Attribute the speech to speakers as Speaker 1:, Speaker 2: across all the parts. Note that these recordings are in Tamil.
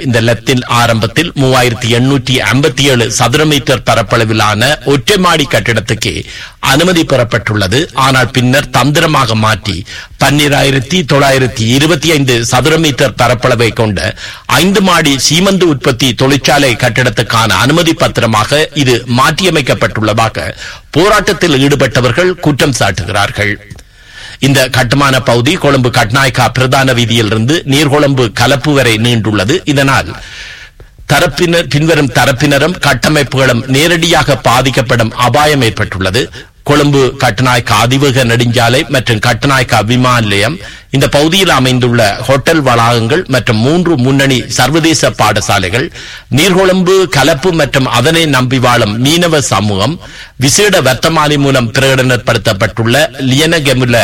Speaker 1: இந்த லத்தின் ஆரம்பத்தில் மூவாயிரத்தி எண்ணூற்றி ஐம்பத்தி ஏழு சதுர மீட்டர் பரப்பளவிலான ஒற்றை மாடி கட்டிடத்துக்கு அனுமதி பெறப்பட்டுள்ளது ஆனால் பின்னர் தந்திரமாக மாற்றி பன்னிராயிரத்தி தொள்ளாயிரத்தி இருபத்தி ஐந்து சதுர மீட்டர் பரப்பளவை கொண்ட ஐந்து மாடி சீமந்து உற்பத்தி தொழிற்சாலை கட்டிடத்துக்கான அனுமதி பத்திரமாக இது மாற்றியமைக்கப்பட்டுள்ளதாக போராட்டத்தில் ஈடுபட்டவர்கள் குற்றம் சாட்டுகிறார்கள் இந்த கட்டுமான பகுதி கொழும்பு கட்நாயக்கா பிரதான வீதியிலிருந்து நீர்கொழும்பு கலப்பு வரை நீண்டுள்ளது இதனால் தரப்பினர் பின்வரும் தரப்பினரும் கட்டமைப்புகளும் நேரடியாக பாதிக்கப்படும் அபாயம் ஏற்பட்டுள்ளது கொழும்பு கட்டுநாயக்கா அதிவேக நெடுஞ்சாலை மற்றும் கட்டுநாயக்கா விமான நிலையம் இந்த பகுதியில் அமைந்துள்ள ஹோட்டல் வளாகங்கள் மற்றும் மூன்று முன்னணி சர்வதேச பாடசாலைகள் நீர்கொழும்பு கலப்பு மற்றும் அதனை நம்பி வாழும் மீனவ சமூகம் விசேட வர்த்தமானி மூலம் பிரகடனப்படுத்தப்பட்டுள்ள லியனகெமுல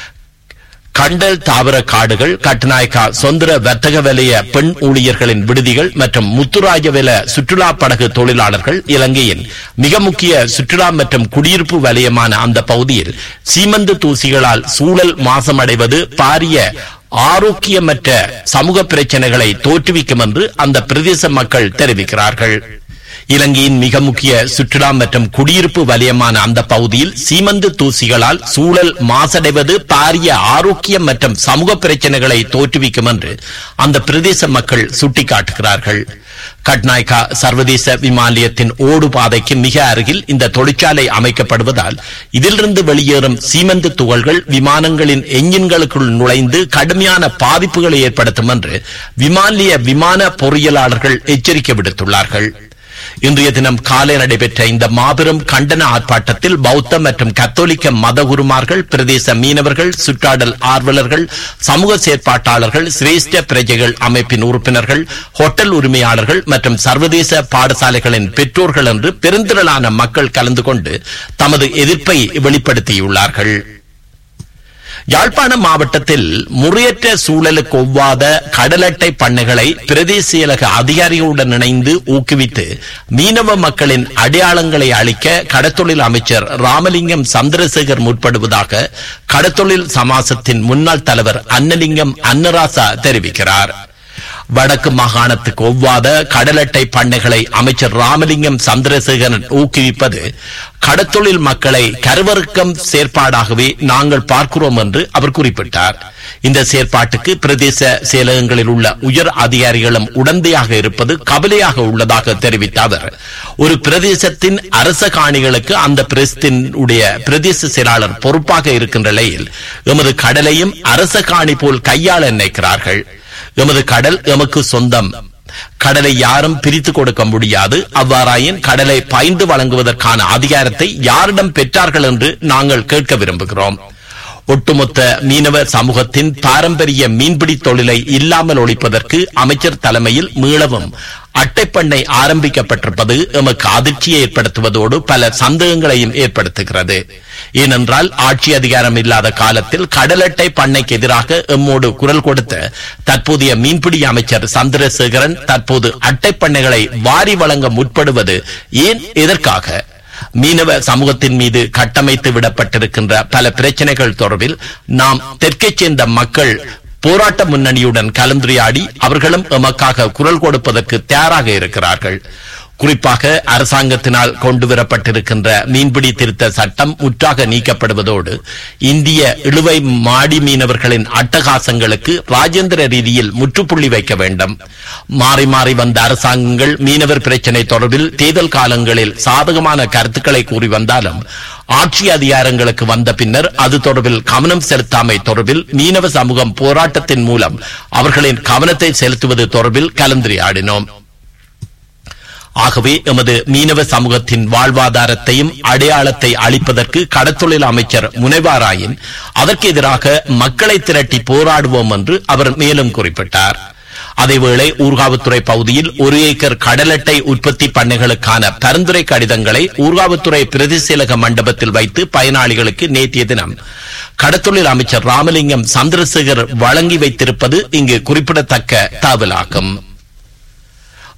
Speaker 1: கண்டல் தாவர காடுகள் கட்டுநாயக்கா சொந்தர வர்த்தக வலய பெண் ஊழியர்களின் விடுதிகள் மற்றும் முத்துராஜவெல சுற்றுலா படகு தொழிலாளர்கள் இலங்கையின் மிக முக்கிய சுற்றுலா மற்றும் குடியிருப்பு வலயமான அந்த பகுதியில் சீமந்து தூசிகளால் சூழல் மாசமடைவது பாரிய ஆரோக்கியமற்ற சமூக பிரச்சனைகளை தோற்றுவிக்கும் என்று அந்த பிரதேச மக்கள் தெரிவிக்கிறார்கள் இலங்கையின் மிக முக்கிய சுற்றுலா மற்றும் குடியிருப்பு வலயமான அந்த பகுதியில் சீமந்து தூசிகளால் சூழல் மாசடைவது பாரிய ஆரோக்கியம் மற்றும் சமூக பிரச்சனைகளை தோற்றுவிக்கும் என்று அந்த பிரதேச மக்கள் சுட்டிக்காட்டுகிறார்கள் கட்நாயக்கா சர்வதேச விமான நிலையத்தின் ஓடு பாதைக்கு மிக அருகில் இந்த தொழிற்சாலை அமைக்கப்படுவதால் இதிலிருந்து வெளியேறும் சீமந்து துகள்கள் விமானங்களின் எஞ்சின்களுக்குள் நுழைந்து கடுமையான பாதிப்புகளை ஏற்படுத்தும் என்று விமான நிலைய விமான பொறியியலாளர்கள் எச்சரிக்கை விடுத்துள்ளார்கள் இன்றைய தினம் காலை நடைபெற்ற இந்த மாபெரும் கண்டன ஆர்ப்பாட்டத்தில் பௌத்த மற்றும் கத்தோலிக்க மதகுருமார்கள் பிரதேச மீனவர்கள் சுற்றாடல் ஆர்வலர்கள் சமூக செயற்பாட்டாளர்கள் சிரேஷ்ட பிரஜைகள் அமைப்பின் உறுப்பினர்கள் ஹோட்டல் உரிமையாளர்கள் மற்றும் சர்வதேச பாடசாலைகளின் பெற்றோர்கள் என்று பெருந்திரளான மக்கள் கலந்து கொண்டு தமது எதிர்ப்பை வெளிப்படுத்தியுள்ளார்கள் யாழ்ப்பாணம் மாவட்டத்தில் முறையற்ற சூழலுக்கு ஒவ்வாத கடலட்டை பண்ணைகளை பிரதேசியலக அதிகாரிகளுடன் இணைந்து ஊக்குவித்து மீனவ மக்களின் அடையாளங்களை அளிக்க கடத்தொழில் அமைச்சர் ராமலிங்கம் சந்திரசேகர் முற்படுவதாக கடத்தொழில் சமாசத்தின் முன்னாள் தலைவர் அன்னலிங்கம் அன்னராசா தெரிவிக்கிறார் வடக்கு மாகாணத்துக்கு ஒவ்வாத கடலட்டை பண்ணைகளை அமைச்சர் ராமலிங்கம் சந்திரசேகரன் ஊக்குவிப்பது கடத்தொழில் மக்களை கருவறுக்கம் செயற்பாடாகவே நாங்கள் பார்க்கிறோம் என்று அவர் குறிப்பிட்டார் இந்த செயற்பாட்டுக்கு பிரதேச செயலகங்களில் உள்ள உயர் அதிகாரிகளும் உடந்தையாக இருப்பது கவலையாக உள்ளதாக தெரிவித்த அவர் ஒரு பிரதேசத்தின் அரச காணிகளுக்கு அந்த பிரதேசத்தின் உடைய பிரதேச செயலாளர் பொறுப்பாக இருக்கின்ற நிலையில் எமது கடலையும் அரச காணி போல் கையாள நினைக்கிறார்கள் எமது கடல் எமக்கு சொந்தம் கடலை யாரும் பிரித்து கொடுக்க முடியாது அவ்வாறாயின் கடலை பாய்ந்து வழங்குவதற்கான அதிகாரத்தை யாரிடம் பெற்றார்கள் என்று நாங்கள் கேட்க விரும்புகிறோம் ஒட்டுமொத்த மீனவ சமூகத்தின் பாரம்பரிய மீன்பிடி தொழிலை இல்லாமல் ஒழிப்பதற்கு அமைச்சர் தலைமையில் மீளவும் அட்டைப்பண்ணை ஆரம்பிக்கப்பட்டிருப்பது எமக்கு அதிர்ச்சியை ஏற்படுத்துவதோடு பல சந்தேகங்களையும் ஏற்படுத்துகிறது ஏனென்றால் ஆட்சி அதிகாரம் இல்லாத காலத்தில் கடலட்டை பண்ணைக்கு எதிராக எம்மோடு குரல் கொடுத்த தற்போதைய மீன்பிடி அமைச்சர் சந்திரசேகரன் தற்போது அட்டைப்பண்ணைகளை வாரி வழங்க முற்படுவது ஏன் எதற்காக மீனவ சமூகத்தின் மீது கட்டமைத்து விடப்பட்டிருக்கின்ற பல பிரச்சனைகள் தொடர்பில் நாம் தெற்கைச் சேர்ந்த மக்கள் போராட்ட முன்னணியுடன் கலந்துரையாடி அவர்களும் எமக்காக குரல் கொடுப்பதற்கு தயாராக இருக்கிறார்கள் குறிப்பாக அரசாங்கத்தினால் கொண்டுவரப்பட்டிருக்கின்ற மீன்பிடி திருத்த சட்டம் முற்றாக நீக்கப்படுவதோடு இந்திய இழுவை மாடி மீனவர்களின் அட்டகாசங்களுக்கு ராஜேந்திர ரீதியில் முற்றுப்புள்ளி வைக்க வேண்டும் மாறி மாறி வந்த அரசாங்கங்கள் மீனவர் பிரச்சினை தொடர்பில் தேர்தல் காலங்களில் சாதகமான கருத்துக்களை கூறி வந்தாலும் ஆட்சி அதிகாரங்களுக்கு வந்த பின்னர் அது தொடர்பில் கவனம் செலுத்தாமை தொடர்பில் மீனவ சமூகம் போராட்டத்தின் மூலம் அவர்களின் கவனத்தை செலுத்துவது தொடர்பில் கலந்துரையாடினோம் ஆகவே எமது மீனவ சமூகத்தின் வாழ்வாதாரத்தையும் அடையாளத்தை அளிப்பதற்கு கடத்தொழில் அமைச்சர் முனைவாராயின் அதற்கு எதிராக மக்களை திரட்டி போராடுவோம் என்று அவர் மேலும் குறிப்பிட்டார் அதேவேளை ஊர்காவுத்துறை பகுதியில் ஒரு ஏக்கர் கடலட்டை உற்பத்தி பண்ணைகளுக்கான பரிந்துரை கடிதங்களை ஊர்காவுத்துறை பிரதிசீலக மண்டபத்தில் வைத்து பயனாளிகளுக்கு நேற்றைய தினம் கடத்தொழில் அமைச்சர் ராமலிங்கம் சந்திரசேகர் வழங்கி வைத்திருப்பது இங்கு குறிப்பிடத்தக்க தகவலாகும்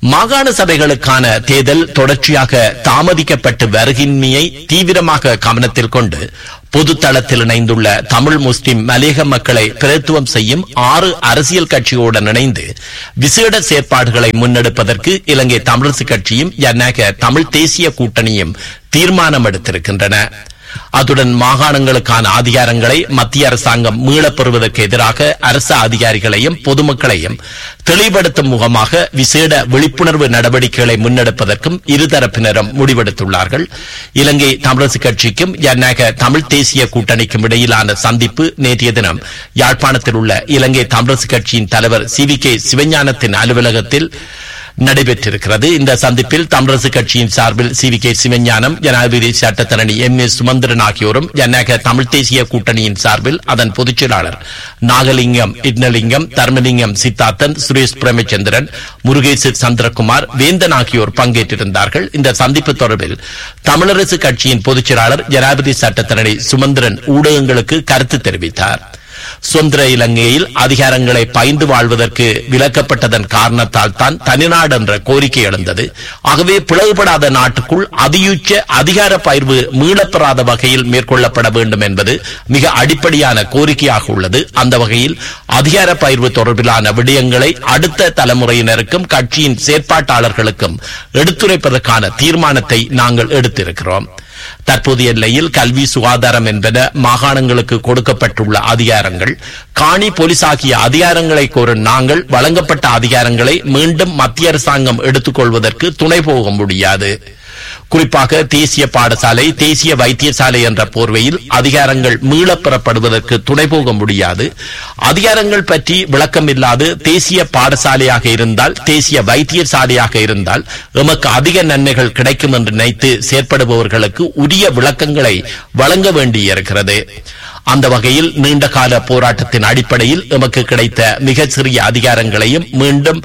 Speaker 1: மாகாண சபைகளுக்கான தேர்தல் தொடர்ச்சியாக தாமதிக்கப்பட்டு வருகின்மையை தீவிரமாக கவனத்தில் கொண்டு பொது தளத்தில் இணைந்துள்ள தமிழ் முஸ்லிம் மலேக மக்களை பிரதித்துவம் செய்யும் ஆறு அரசியல் கட்சிகளுடன் இணைந்து விசேட செயற்பாடுகளை முன்னெடுப்பதற்கு இலங்கை தமிழரசு கட்சியும் ஜனநாயக தமிழ் தேசிய கூட்டணியும் தீர்மானம் எடுத்திருக்கின்றன அத்துடன் மாகாணங்களுக்கான அதிகாரங்களை மத்திய அரசாங்கம் மீளப் பெறுவதற்கு எதிராக அரசு அதிகாரிகளையும் பொதுமக்களையும் தெளிவுபடுத்தும் முகமாக விசேட விழிப்புணர்வு நடவடிக்கைகளை முன்னெடுப்பதற்கும் இருதரப்பினரும் முடிவெடுத்துள்ளார்கள் இலங்கை தமிழரசு கட்சிக்கும் ஜனநாயக தமிழ் தேசிய கூட்டணிக்கும் இடையிலான சந்திப்பு நேற்றைய தினம் யாழ்ப்பாணத்தில் உள்ள இலங்கை தமிழரசு கட்சியின் தலைவர் சி வி கே சிவஞானத்தின் அலுவலகத்தில் நடைபெற்றிருக்கிறது இந்த சந்திப்பில் தமிழரசு கட்சியின் சார்பில் சி வி கே சிவஞானம் ஜனாதிபதி சட்டத்தரணி எம் ஏ சுமந்திரன் ஆகியோரும் ஜனநாயக தமிழ் தேசிய கூட்டணியின் சார்பில் அதன் பொதுச் செயலாளர் நாகலிங்கம் இட்னலிங்கம் தர்மலிங்கம் சித்தார்த்தன் சுரேஷ் பிரேமச்சந்திரன் முருகேசு சந்திரகுமார் வேந்தன் ஆகியோர் பங்கேற்றிருந்தார்கள் இந்த சந்திப்பு தொடர்பில் தமிழரசு கட்சியின் பொதுச் செயலாளர் ஜனாதிபதி சட்டத்தரணி சுமந்திரன் ஊடகங்களுக்கு கருத்து தெரிவித்தார் சுதந்திர இலங்கையில் அதிகாரங்களை பயந்து வாழ்வதற்கு விலக்கப்பட்டதன் காரணத்தால் தான் தனிநாடு என்ற கோரிக்கை எழுந்தது ஆகவே பிளவுபடாத நாட்டுக்குள் அதியுச்ச அதிகார பயிர்வு மீளப்பெறாத வகையில் மேற்கொள்ளப்பட வேண்டும் என்பது மிக அடிப்படையான கோரிக்கையாக உள்ளது அந்த வகையில் அதிகார பயிர்வு தொடர்பிலான விடயங்களை அடுத்த தலைமுறையினருக்கும் கட்சியின் செயற்பாட்டாளர்களுக்கும் எடுத்துரைப்பதற்கான தீர்மானத்தை நாங்கள் எடுத்திருக்கிறோம் தற்போதைய நிலையில் கல்வி சுகாதாரம் என்பன மாகாணங்களுக்கு கொடுக்கப்பட்டுள்ள அதிகாரங்கள் காணி போலீஸ் ஆகிய அதிகாரங்களை கோரும் நாங்கள் வழங்கப்பட்ட அதிகாரங்களை மீண்டும் மத்திய அரசாங்கம் எடுத்துக்கொள்வதற்கு துணை போக முடியாது குறிப்பாக தேசிய பாடசாலை தேசிய வைத்தியசாலை என்ற போர்வையில் அதிகாரங்கள் மீளப் பெறப்படுவதற்கு துணை போக முடியாது அதிகாரங்கள் பற்றி விளக்கமில்லாது தேசிய பாடசாலையாக இருந்தால் தேசிய வைத்தியசாலையாக இருந்தால் எமக்கு அதிக நன்மைகள் கிடைக்கும் என்று நினைத்து செயற்படுபவர்களுக்கு உரிய விளக்கங்களை வழங்க வேண்டியிருக்கிறது அந்த வகையில் நீண்டகால போராட்டத்தின் அடிப்படையில் எமக்கு கிடைத்த மிகச் சிறிய அதிகாரங்களையும் மீண்டும்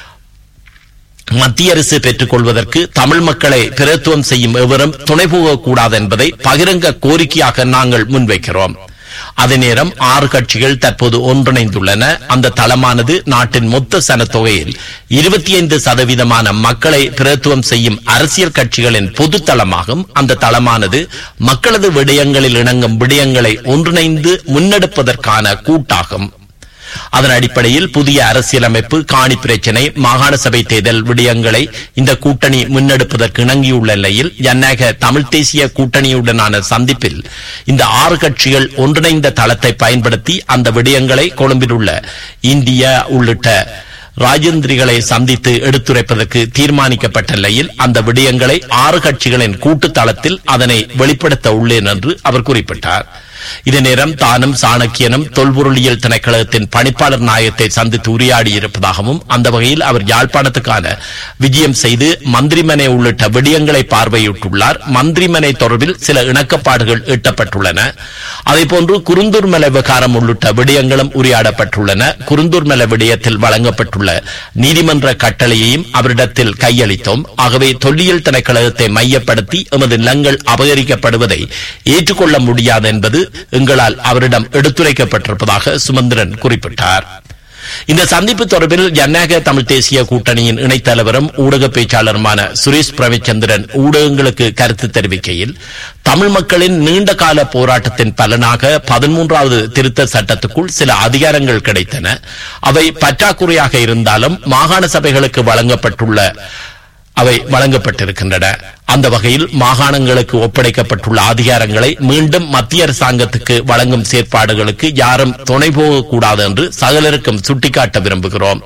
Speaker 1: மத்திய அரசு பெற்றுக் கொள்வதற்கு தமிழ் மக்களை பிரத்துவம் செய்யும் எவரும் துணை போகக்கூடாது என்பதை பகிரங்க கோரிக்கையாக நாங்கள் முன்வைக்கிறோம் அதே நேரம் ஆறு கட்சிகள் தற்போது ஒன்றிணைந்துள்ளன அந்த தளமானது நாட்டின் மொத்த சனத்தொகையில் இருபத்தி ஐந்து சதவீதமான மக்களை பிரத்துவம் செய்யும் அரசியல் கட்சிகளின் பொது தளமாகும் அந்த தளமானது மக்களது விடயங்களில் இணங்கும் விடயங்களை ஒன்றிணைந்து முன்னெடுப்பதற்கான கூட்டாகும் அதன் அடிப்படையில் புதிய அரசியலமைப்பு காணி பிரச்சினை மாகாண சபை தேர்தல் விடயங்களை இந்த கூட்டணி முன்னெடுப்பதற்கு இணங்கியுள்ள நிலையில் ஜனநாயக தமிழ் தேசிய கூட்டணியுடனான சந்திப்பில் இந்த ஆறு கட்சிகள் ஒன்றிணைந்த தளத்தை பயன்படுத்தி அந்த விடயங்களை கொழும்பில் உள்ள இந்தியா உள்ளிட்ட ராஜேந்திரிகளை சந்தித்து எடுத்துரைப்பதற்கு தீர்மானிக்கப்பட்ட நிலையில் அந்த விடயங்களை ஆறு கட்சிகளின் கூட்டு தளத்தில் அதனை வெளிப்படுத்த உள்ளேன் என்று அவர் குறிப்பிட்டார் இதே நேரம் தானும் சாணக்கியனும் தொல்பொருளியல் திணைக்களத்தின் பணிப்பாளர் நாயகத்தை சந்தித்து உரையாடி இருப்பதாகவும் அந்த வகையில் அவர் யாழ்ப்பாணத்துக்கான விஜயம் செய்து மந்திரிமனை உள்ளிட்ட விடயங்களை பார்வையிட்டுள்ளார் மந்திரிமனை தொடர்பில் சில இணக்கப்பாடுகள் எட்டப்பட்டுள்ளன அதேபோன்று குருந்தூர் மலை விவகாரம் உள்ளிட்ட விடயங்களும் உரையாடப்பட்டுள்ளன குருந்தூர் மலை விடயத்தில் வழங்கப்பட்டுள்ள நீதிமன்ற கட்டளையையும் அவரிடத்தில் கையளித்தோம் ஆகவே தொல்லியல் திணைக்களத்தை மையப்படுத்தி எமது நிலங்கள் அபகரிக்கப்படுவதை ஏற்றுக்கொள்ள முடியாது என்பது எங்களால் அவரிடம் எடுத்துரைக்கப்பட்டிருப்பதாக சுமந்திரன் குறிப்பிட்டார் இந்த சந்திப்பு தொடர்பில் ஜனநாயக தமிழ் தேசிய கூட்டணியின் இணைத் தலைவரும் ஊடக பேச்சாளருமான சுரேஷ் பிரேமச்சந்திரன் ஊடகங்களுக்கு கருத்து தெரிவிக்கையில் தமிழ் மக்களின் நீண்ட கால போராட்டத்தின் பலனாக பதிமூன்றாவது திருத்த சட்டத்துக்குள் சில அதிகாரங்கள் கிடைத்தன அவை பற்றாக்குறையாக இருந்தாலும் மாகாண சபைகளுக்கு வழங்கப்பட்டுள்ள அவை வழங்கப்பட்டிருக்கின்றன அந்த வகையில் மாகாணங்களுக்கு ஒப்படைக்கப்பட்டுள்ள அதிகாரங்களை மீண்டும் மத்திய அரசாங்கத்துக்கு வழங்கும் செயற்பாடுகளுக்கு யாரும் துணை போகக்கூடாது என்று சகலருக்கும் சுட்டிக்காட்ட விரும்புகிறோம்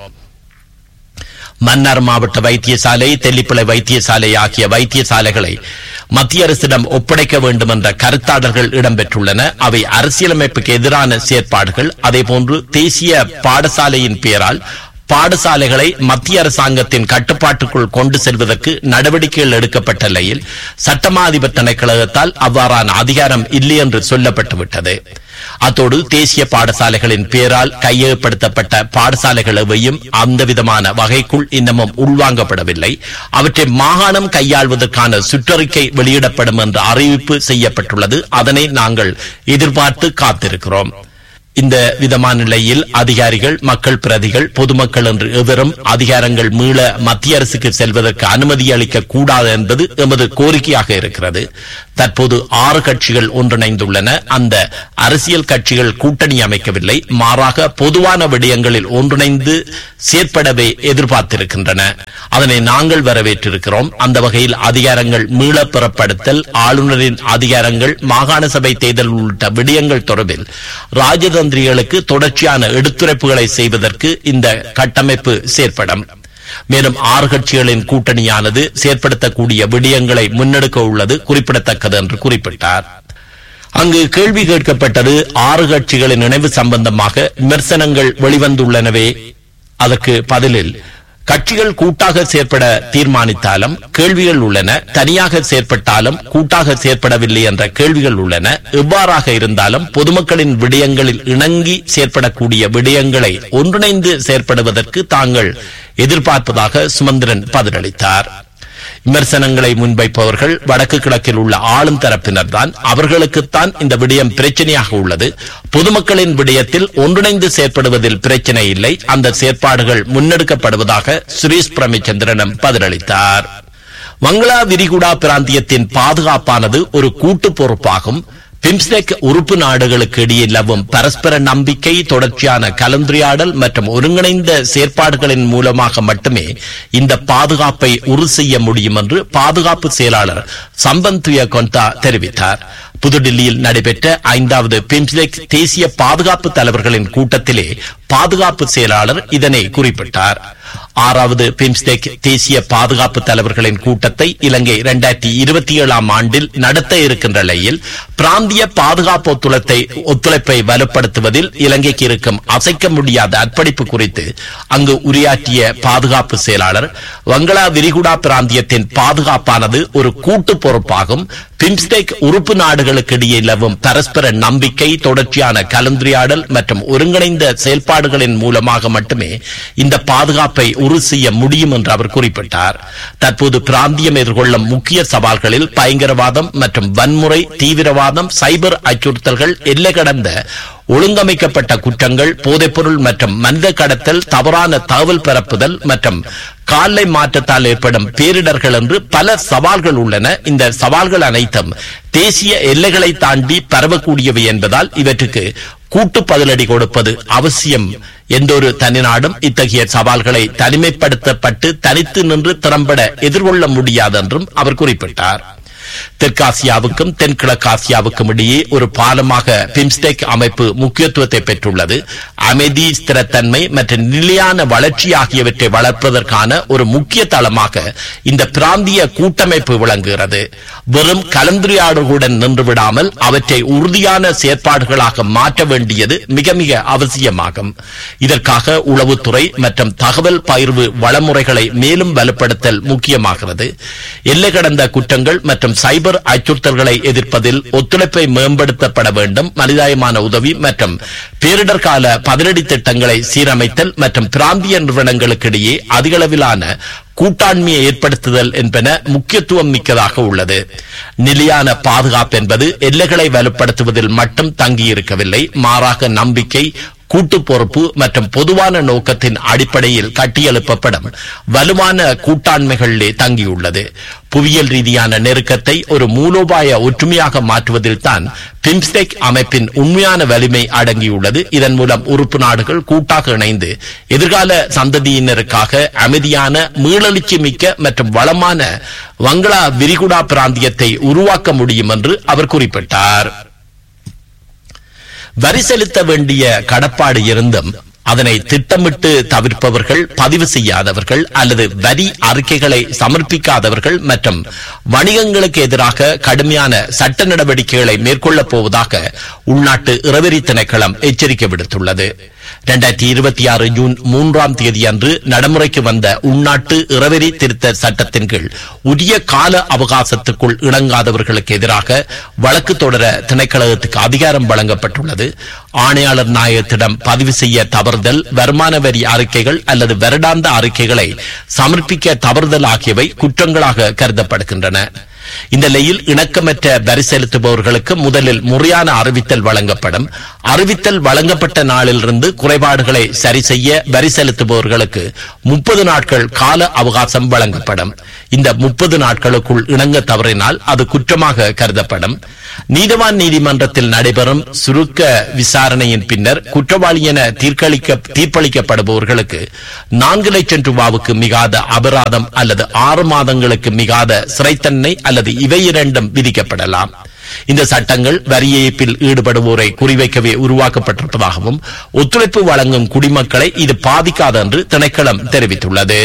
Speaker 1: மன்னார் மாவட்ட வைத்தியசாலை தெல்லிப்பளை வைத்தியசாலை ஆகிய வைத்தியசாலைகளை மத்திய அரசிடம் ஒப்படைக்க வேண்டும் என்ற கருத்தாடல்கள் இடம்பெற்றுள்ளன அவை அரசியலமைப்புக்கு எதிரான செயற்பாடுகள் அதேபோன்று தேசிய பாடசாலையின் பெயரால் பாடசாலைகளை மத்திய அரசாங்கத்தின் கட்டுப்பாட்டுக்குள் கொண்டு செல்வதற்கு நடவடிக்கைகள் எடுக்கப்பட்ட நிலையில் சட்டமாதிபர் திணைக்களகத்தால் அவ்வாறான அதிகாரம் இல்லை என்று சொல்லப்பட்டுவிட்டது அத்தோடு தேசிய பாடசாலைகளின் பெயரால் கையகப்படுத்தப்பட்ட பாடசாலைகள் எவையும் அந்த விதமான வகைக்குள் இன்னமும் உள்வாங்கப்படவில்லை அவற்றை மாகாணம் கையாள்வதற்கான சுற்றறிக்கை வெளியிடப்படும் என்ற அறிவிப்பு செய்யப்பட்டுள்ளது அதனை நாங்கள் எதிர்பார்த்து காத்திருக்கிறோம் இந்த விதமான நிலையில் அதிகாரிகள் மக்கள் பிரதிகள் பொதுமக்கள் என்று எவரும் அதிகாரங்கள் மீள மத்திய அரசுக்கு செல்வதற்கு அனுமதி அளிக்க கூடாது என்பது எமது கோரிக்கையாக இருக்கிறது தற்போது ஆறு கட்சிகள் ஒன்றிணைந்துள்ளன அந்த அரசியல் கட்சிகள் கூட்டணி அமைக்கவில்லை மாறாக பொதுவான விடயங்களில் ஒன்றிணைந்து செயற்படவே எதிர்பார்த்திருக்கின்றன அதனை நாங்கள் வரவேற்றிருக்கிறோம் அந்த வகையில் அதிகாரங்கள் மீள பெறப்படுத்தல் ஆளுநரின் அதிகாரங்கள் மாகாண சபை தேர்தல் உள்ளிட்ட விடயங்கள் தொடர்பில் ராஜதந்திரிகளுக்கு தொடர்ச்சியான எடுத்துரைப்புகளை செய்வதற்கு இந்த கட்டமைப்பு செயற்படும் மேலும் ஆறு கட்சிகளின் கூட்டணியானது செயற்படுத்தக்கூடிய விடயங்களை முன்னெடுக்க உள்ளது குறிப்பிடத்தக்கது என்று குறிப்பிட்டார் அங்கு கேள்வி கேட்கப்பட்டது ஆறு கட்சிகளின் இணைவு சம்பந்தமாக விமர்சனங்கள் வெளிவந்துள்ளனவே அதற்கு பதிலில் கட்சிகள் கூட்டாக செயற்பட தீர்மானித்தாலும் கேள்விகள் உள்ளன தனியாக செயற்பட்டாலும் கூட்டாக செயற்படவில்லை என்ற கேள்விகள் உள்ளன எவ்வாறாக இருந்தாலும் பொதுமக்களின் விடயங்களில் இணங்கி செயற்படக்கூடிய விடயங்களை ஒன்றிணைந்து செயற்படுவதற்கு தாங்கள் எதிர்பார்ப்பதாக சுமந்திரன் பதிலளித்தார் விமர்சனங்களை முன்வைப்பவர்கள் வடக்கு கிழக்கில் உள்ள ஆளும் தரப்பினர் தான் அவர்களுக்குத்தான் இந்த விடயம் பிரச்சனையாக உள்ளது பொதுமக்களின் விடயத்தில் ஒன்றிணைந்து செயற்படுவதில் பிரச்சனை இல்லை அந்த செயற்பாடுகள் முன்னெடுக்கப்படுவதாக சுரேஷ் பிரமச்சந்திரனம் பதிலளித்தார் வங்களா விரிகுடா பிராந்தியத்தின் பாதுகாப்பானது ஒரு கூட்டு பொறுப்பாகும் பிம்ஸ்டெக் உறுப்பு நாடுகளுக்கு இடையே நிலவும் பரஸ்பர நம்பிக்கை தொடர்ச்சியான கலந்துரையாடல் மற்றும் ஒருங்கிணைந்த செயற்பாடுகளின் மூலமாக மட்டுமே இந்த பாதுகாப்பை உறுதி செய்ய முடியும் என்று பாதுகாப்பு செயலாளர் சம்பந்த் கொந்தா தெரிவித்தார் புதுடில்லியில் நடைபெற்ற ஐந்தாவது பிம்ஸ்டெக் தேசிய பாதுகாப்பு தலைவர்களின் கூட்டத்திலே பாதுகாப்பு செயலாளர் இதனை குறிப்பிட்டார் ஆறாவது பிம்ஸ்டெக் தேசிய பாதுகாப்பு தலைவர்களின் கூட்டத்தை இலங்கை இரண்டாயிரத்தி இருபத்தி ஏழாம் ஆண்டில் நடத்த இருக்கின்ற நிலையில் பிராந்திய பாதுகாப்பு ஒத்துழைப்பை ஒத்துழைப்பை வலுப்படுத்துவதில் இலங்கைக்கு இருக்கும் அசைக்க முடியாத அர்ப்பணிப்பு குறித்து அங்கு உரையாற்றிய பாதுகாப்பு செயலாளர் வங்களா விரிகுடா பிராந்தியத்தின் பாதுகாப்பானது ஒரு கூட்டு பொறுப்பாகும் பிம்ஸ்டெக் உறுப்பு நாடுகளுக்கு இடையே நிலவும் பரஸ்பர நம்பிக்கை தொடர்ச்சியான கலந்துரையாடல் மற்றும் ஒருங்கிணைந்த செயல்பாடுகளின் மூலமாக மட்டுமே இந்த பாதுகாப்பை உறுதி செய்ய முடியும் என்று அவர் குறிப்பிட்டார் தற்போது பிராந்தியம் எதிர்கொள்ளும் முக்கிய சவால்களில் பயங்கரவாதம் மற்றும் வன்முறை தீவிரவாதம் சைபர் அச்சுறுத்தல்கள் எல்லை கடந்த ஒழுங்கமைக்கப்பட்ட குற்றங்கள் போதைப்பொருள் மற்றும் மனித கடத்தல் தவறான தகவல் பரப்புதல் மற்றும் காலை மாற்றத்தால் ஏற்படும் பேரிடர்கள் என்று பல சவால்கள் உள்ளன இந்த சவால்கள் அனைத்தும் தேசிய எல்லைகளை தாண்டி பரவக்கூடியவை என்பதால் இவற்றுக்கு கூட்டு பதிலடி கொடுப்பது அவசியம் எந்தொரு தனிநாடும் இத்தகைய சவால்களை தனிமைப்படுத்தப்பட்டு தனித்து நின்று திறம்பட எதிர்கொள்ள முடியாது என்றும் அவர் குறிப்பிட்டார் தெற்காசியாவுக்கும் தென்கிழக்காசியாவுக்கும் இடையே ஒரு பாலமாக பிம்ஸ்டெக் அமைப்பு முக்கியத்துவத்தை பெற்றுள்ளது அமைதி ஸ்திரத்தன்மை மற்றும் நிலையான வளர்ச்சி ஆகியவற்றை வளர்ப்பதற்கான ஒரு முக்கிய தளமாக இந்த பிராந்திய கூட்டமைப்பு விளங்குகிறது வெறும் கலந்துரையாடல்களுடன் நின்று விடாமல் அவற்றை உறுதியான செயற்பாடுகளாக மாற்ற வேண்டியது மிக மிக அவசியமாகும் இதற்காக உளவுத்துறை மற்றும் தகவல் பகிர்வு வளமுறைகளை மேலும் வலுப்படுத்தல் முக்கியமாகிறது எல்லை கடந்த குற்றங்கள் மற்றும் சைபர் அச்சுறுத்தல்களை எதிர்ப்பதில் ஒத்துழைப்பை மேம்படுத்தப்பட வேண்டும் மனிதாயமான உதவி மற்றும் பேரிடர் கால பதிலடி திட்டங்களை சீரமைத்தல் மற்றும் பிராந்திய நிறுவனங்களுக்கிடையே அதிகளவிலான கூட்டாண்மையை ஏற்படுத்துதல் என்பன முக்கியத்துவம் மிக்கதாக உள்ளது நிலையான பாதுகாப்பு என்பது எல்லைகளை வலுப்படுத்துவதில் மட்டும் தங்கியிருக்கவில்லை மாறாக நம்பிக்கை கூட்டு பொறுப்பு மற்றும் பொதுவான நோக்கத்தின் அடிப்படையில் கட்டியெழுப்பப்படும் வலுவான கூட்டாண்மைகளிலே தங்கியுள்ளது புவியியல் ரீதியான நெருக்கத்தை ஒரு மூலோபாய ஒற்றுமையாக மாற்றுவதில் தான் பிம்ஸ்டெக் அமைப்பின் உண்மையான வலிமை அடங்கியுள்ளது இதன் மூலம் உறுப்பு நாடுகள் கூட்டாக இணைந்து எதிர்கால சந்ததியினருக்காக அமைதியான மீளெழுச்சி மிக்க மற்றும் வளமான வங்களா விரிகுடா பிராந்தியத்தை உருவாக்க முடியும் என்று அவர் குறிப்பிட்டார் வரி செலுத்த வேண்டிய கடப்பாடு இருந்தும் அதனை திட்டமிட்டு தவிர்ப்பவர்கள் பதிவு செய்யாதவர்கள் அல்லது வரி அறிக்கைகளை சமர்ப்பிக்காதவர்கள் மற்றும் வணிகங்களுக்கு எதிராக கடுமையான சட்ட நடவடிக்கைகளை மேற்கொள்ளப் போவதாக உள்நாட்டு இறவரி திணைக்களம் எச்சரிக்கை விடுத்துள்ளது இரண்டாயிரத்தி இருபத்தி ஆறு ஜூன் மூன்றாம் தேதி அன்று நடைமுறைக்கு வந்த உள்நாட்டு இறவரி திருத்த சட்டத்தின் கீழ் உரிய கால அவகாசத்துக்குள் இணங்காதவர்களுக்கு எதிராக வழக்கு தொடர திணைக்களத்துக்கு அதிகாரம் வழங்கப்பட்டுள்ளது ஆணையாளர் நாயகத்திடம் பதிவு செய்ய தவறுதல் வருமான வரி அறிக்கைகள் அல்லது வருடாந்த அறிக்கைகளை சமர்ப்பிக்க தவறுதல் ஆகியவை குற்றங்களாக கருதப்படுகின்றன இந்த நிலையில் இணக்கமற்ற வரி செலுத்துபவர்களுக்கு முதலில் முறையான அறிவித்தல் வழங்கப்படும் அறிவித்தல் வழங்கப்பட்ட நாளிலிருந்து குறைபாடுகளை சரி செய்ய வரி செலுத்துபவர்களுக்கு முப்பது நாட்கள் கால அவகாசம் வழங்கப்படும் இந்த முப்பது நாட்களுக்குள் இணங்க தவறினால் அது குற்றமாக கருதப்படும் நீதவான் நீதிமன்றத்தில் நடைபெறும் சுருக்க விசாரணையின் பின்னர் குற்றவாளி என தீர்க்களிக்க தீர்ப்பளிக்கப்படுபவர்களுக்கு நான்கு லட்சம் ரூபாவுக்கு மிகாத அபராதம் அல்லது ஆறு மாதங்களுக்கு மிகாத சிறைத்தண்டனை அல்லது இவை இரண்டும் விதிக்கப்படலாம் இந்த சட்டங்கள் வரி ஏய்ப்பில் ஈடுபடுவோரை குறிவைக்கவே உருவாக்கப்பட்டிருப்பதாகவும் ஒத்துழைப்பு வழங்கும் குடிமக்களை இது பாதிக்காது என்று திணைக்களம் தெரிவித்துள்ளது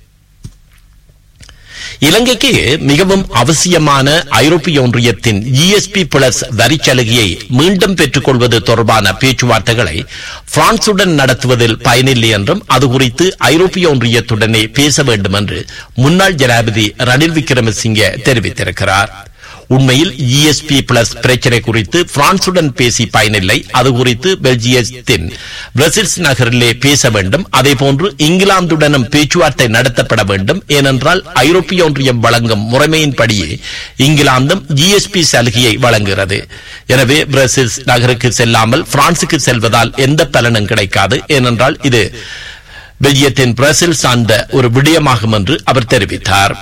Speaker 1: இலங்கைக்கு மிகவும் அவசியமான ஐரோப்பிய ஒன்றியத்தின் ஜிஎஸ்பி பிளஸ் வரி சலுகையை மீண்டும் பெற்றுக் கொள்வது தொடர்பான பேச்சுவார்த்தைகளை பிரான்சுடன் நடத்துவதில் பயனில்லை என்றும் அது குறித்து ஐரோப்பிய ஒன்றியத்துடனே பேச வேண்டும் என்று முன்னாள் ஜனாதிபதி ரணில் விக்ரமசிங்கே தெரிவித்திருக்கிறார் உண்மையில் ஜிஎஸ்பி பிளஸ் பிரச்சனை குறித்து பிரான்சுடன் பேசி பயனில்லை அது குறித்து பெல்ஜியத்தின் பிரசில்ஸ் நகரிலே பேச வேண்டும் அதேபோன்று இங்கிலாந்துடனும் பேச்சுவார்த்தை நடத்தப்பட வேண்டும் ஏனென்றால் ஐரோப்பிய ஒன்றியம் வழங்கும் முறைமையின்படியே இங்கிலாந்தும் ஜிஎஸ்பி சலுகையை வழங்குகிறது எனவே பிரசில்ஸ் நகருக்கு செல்லாமல் பிரான்சுக்கு செல்வதால் எந்த பலனும் கிடைக்காது ஏனென்றால் இது பெல்ஜியத்தின் பிரசில் சார்ந்த ஒரு விடயமாகும் என்று அவர் தெரிவித்தார்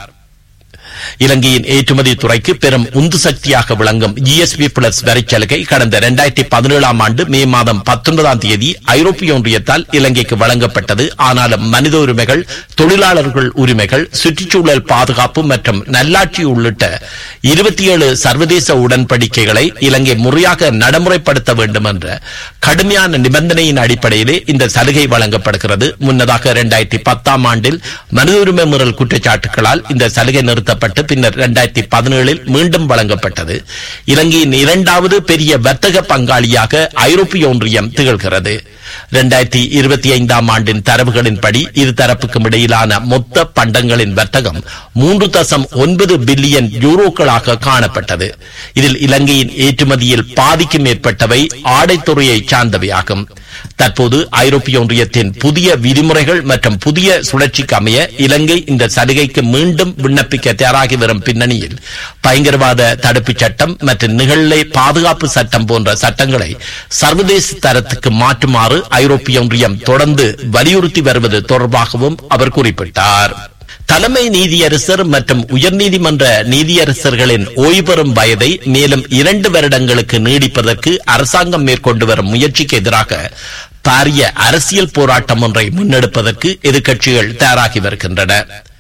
Speaker 1: இலங்கையின் ஏற்றுமதி துறைக்கு பெரும் உந்து சக்தியாக விளங்கும் ஜிஎஸ்பி பிளஸ் வரிச்சலுகை கடந்த இரண்டாயிரத்தி பதினேழாம் ஆண்டு மே மாதம் பத்தொன்பதாம் தேதி ஐரோப்பிய ஒன்றியத்தால் இலங்கைக்கு வழங்கப்பட்டது ஆனாலும் மனித உரிமைகள் தொழிலாளர்கள் உரிமைகள் சுற்றுச்சூழல் பாதுகாப்பு மற்றும் நல்லாட்சி உள்ளிட்ட இருபத்தி ஏழு சர்வதேச உடன்படிக்கைகளை இலங்கை முறையாக நடைமுறைப்படுத்த வேண்டும் என்ற கடுமையான நிபந்தனையின் அடிப்படையிலே இந்த சலுகை வழங்கப்படுகிறது முன்னதாக இரண்டாயிரத்தி பத்தாம் ஆண்டில் மனித உரிமை மீறல் குற்றச்சாட்டுகளால் இந்த சலுகை நிறுத்தப்பட்டு பின்னர் இரண்டாயிரத்தி பதினேழில் மீண்டும் வழங்கப்பட்டது இலங்கையின் இரண்டாவது பெரிய வர்த்தக பங்காளியாக ஐரோப்பிய ஒன்றியம் திகழ்கிறது இரண்டாயிரத்தி இருபத்தி ஐந்தாம் ஆண்டின் தரவுகளின்படி இரு தரப்புக்கும் இடையிலான மொத்த பண்டங்களின் வர்த்தகம் மூன்று தசம் ஒன்பது பில்லியன் யூரோக்களாக காணப்பட்டது இதில் இலங்கையின் ஏற்றுமதியில் பாதிக்கு மேற்பட்டவை ஆடைத்துறையை சார்ந்தவையாகும் தற்போது ஐரோப்பிய ஒன்றியத்தின் புதிய விதிமுறைகள் மற்றும் புதிய சுழற்சிக்கு அமைய இலங்கை இந்த சலுகைக்கு மீண்டும் விண்ணப்பிக்க தயாராகி வரும் பின்னணியில் பயங்கரவாத தடுப்புச் சட்டம் மற்றும் நிகழ்நிலை பாதுகாப்பு சட்டம் போன்ற சட்டங்களை சர்வதேச தரத்துக்கு மாற்றுமாறு ஐரோப்பிய ஒன்றியம் தொடர்ந்து வலியுறுத்தி வருவது தொடர்பாகவும் அவர் குறிப்பிட்டார் தலைமை நீதியரசர் மற்றும் உயர்நீதிமன்ற நீதியரசர்களின் ஓய்வு பெறும் வயதை மேலும் இரண்டு வருடங்களுக்கு நீடிப்பதற்கு அரசாங்கம் மேற்கொண்டு வரும் முயற்சிக்கு எதிராக பாரிய அரசியல் போராட்டம் ஒன்றை முன்னெடுப்பதற்கு எதிர்க்கட்சிகள் தயாராகி வருகின்றன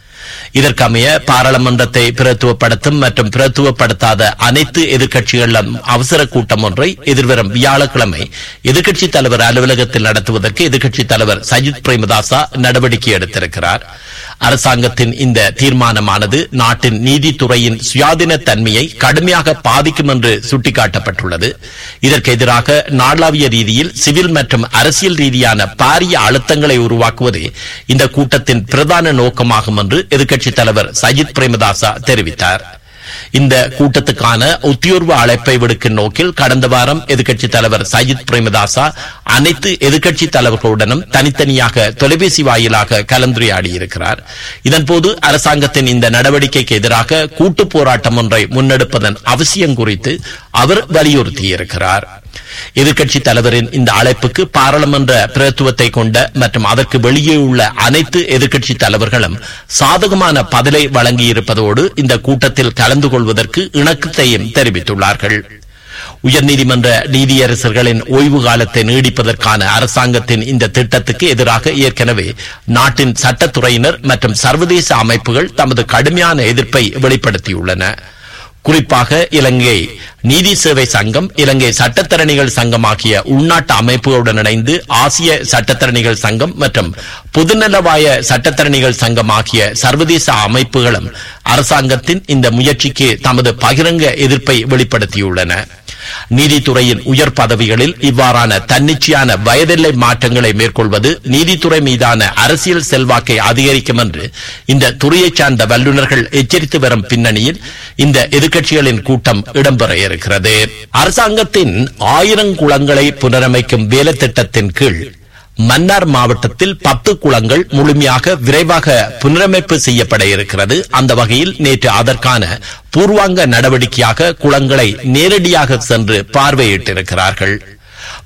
Speaker 1: இதற்கமைய பாராளுமன்றத்தை பிரத்துவப்படுத்தும் மற்றும் பிரத்துவப்படுத்தாத அனைத்து எதிர்க்கட்சிகளும் அவசர கூட்டம் ஒன்றை எதிர்வரும் வியாழக்கிழமை எதிர்க்கட்சித் தலைவர் அலுவலகத்தில் நடத்துவதற்கு எதிர்க்கட்சித் தலைவர் சஜித் பிரேமதாசா நடவடிக்கை எடுத்திருக்கிறார் அரசாங்கத்தின் இந்த தீர்மானமானது நாட்டின் நீதித்துறையின் சுயாதீன தன்மையை கடுமையாக பாதிக்கும் என்று சுட்டிக்காட்டப்பட்டுள்ளது இதற்கு எதிராக நாளாவிய ரீதியில் சிவில் மற்றும் அரசியல் ரீதியான பாரிய அழுத்தங்களை உருவாக்குவதே இந்த கூட்டத்தின் பிரதான நோக்கமாகும் என்று எதிர்க்கட்சித் தலைவர் சஜித் பிரேமதாசா தெரிவித்தார் இந்த கூட்டத்துக்கான உத்தியோர்வு அழைப்பை விடுக்கும் நோக்கில் கடந்த வாரம் எதிர்க்கட்சித் தலைவர் சஜித் பிரேமதாசா அனைத்து எதிர்க்கட்சித் தலைவர்களுடனும் தனித்தனியாக தொலைபேசி வாயிலாக கலந்துரையாடியிருக்கிறார் இதன்போது அரசாங்கத்தின் இந்த நடவடிக்கைக்கு எதிராக கூட்டு போராட்டம் ஒன்றை முன்னெடுப்பதன் அவசியம் குறித்து அவர் வலியுறுத்தியிருக்கிறார் எதிர்க்கட்சித் தலைவரின் இந்த அழைப்புக்கு பாராளுமன்ற பிரத்துவத்தை கொண்ட மற்றும் அதற்கு வெளியே உள்ள அனைத்து எதிர்க்கட்சித் தலைவர்களும் சாதகமான பதிலை வழங்கியிருப்பதோடு இந்த கூட்டத்தில் கலந்து கொள்வதற்கு இணக்கத்தையும் தெரிவித்துள்ளார்கள் உயர்நீதிமன்ற நீதியரசர்களின் ஓய்வு காலத்தை நீடிப்பதற்கான அரசாங்கத்தின் இந்த திட்டத்துக்கு எதிராக ஏற்கனவே நாட்டின் சட்டத்துறையினர் மற்றும் சர்வதேச அமைப்புகள் தமது கடுமையான எதிர்ப்பை வெளிப்படுத்தியுள்ளன குறிப்பாக இலங்கை நீதி சேவை சங்கம் இலங்கை சட்டத்தரணிகள் சங்கம் ஆகிய உள்நாட்டு அமைப்புகளுடன் இணைந்து ஆசிய சட்டத்தரணிகள் சங்கம் மற்றும் பொதுநலவாய சட்டத்தரணிகள் சங்கம் ஆகிய சர்வதேச அமைப்புகளும் அரசாங்கத்தின் இந்த முயற்சிக்கு தமது பகிரங்க எதிர்ப்பை வெளிப்படுத்தியுள்ளன நீதித்துறையின் உயர் பதவிகளில் இவ்வாறான தன்னிச்சையான வயதெல்லை மாற்றங்களை மேற்கொள்வது நீதித்துறை மீதான அரசியல் செல்வாக்கை அதிகரிக்கும் என்று இந்த துறையைச் சார்ந்த வல்லுநர்கள் எச்சரித்து வரும் பின்னணியில் இந்த எதிர்க்கட்சிகளின் கூட்டம் இடம்பெற இருக்கிறது அரசாங்கத்தின் ஆயிரம் குளங்களை புனரமைக்கும் வேலை திட்டத்தின் கீழ் மன்னார் மாவட்டத்தில் பத்து குளங்கள் முழுமையாக விரைவாக புனரமைப்பு செய்யப்பட இருக்கிறது அந்த வகையில் நேற்று அதற்கான பூர்வாங்க நடவடிக்கையாக குளங்களை நேரடியாக சென்று பார்வையிட்டிருக்கிறார்கள்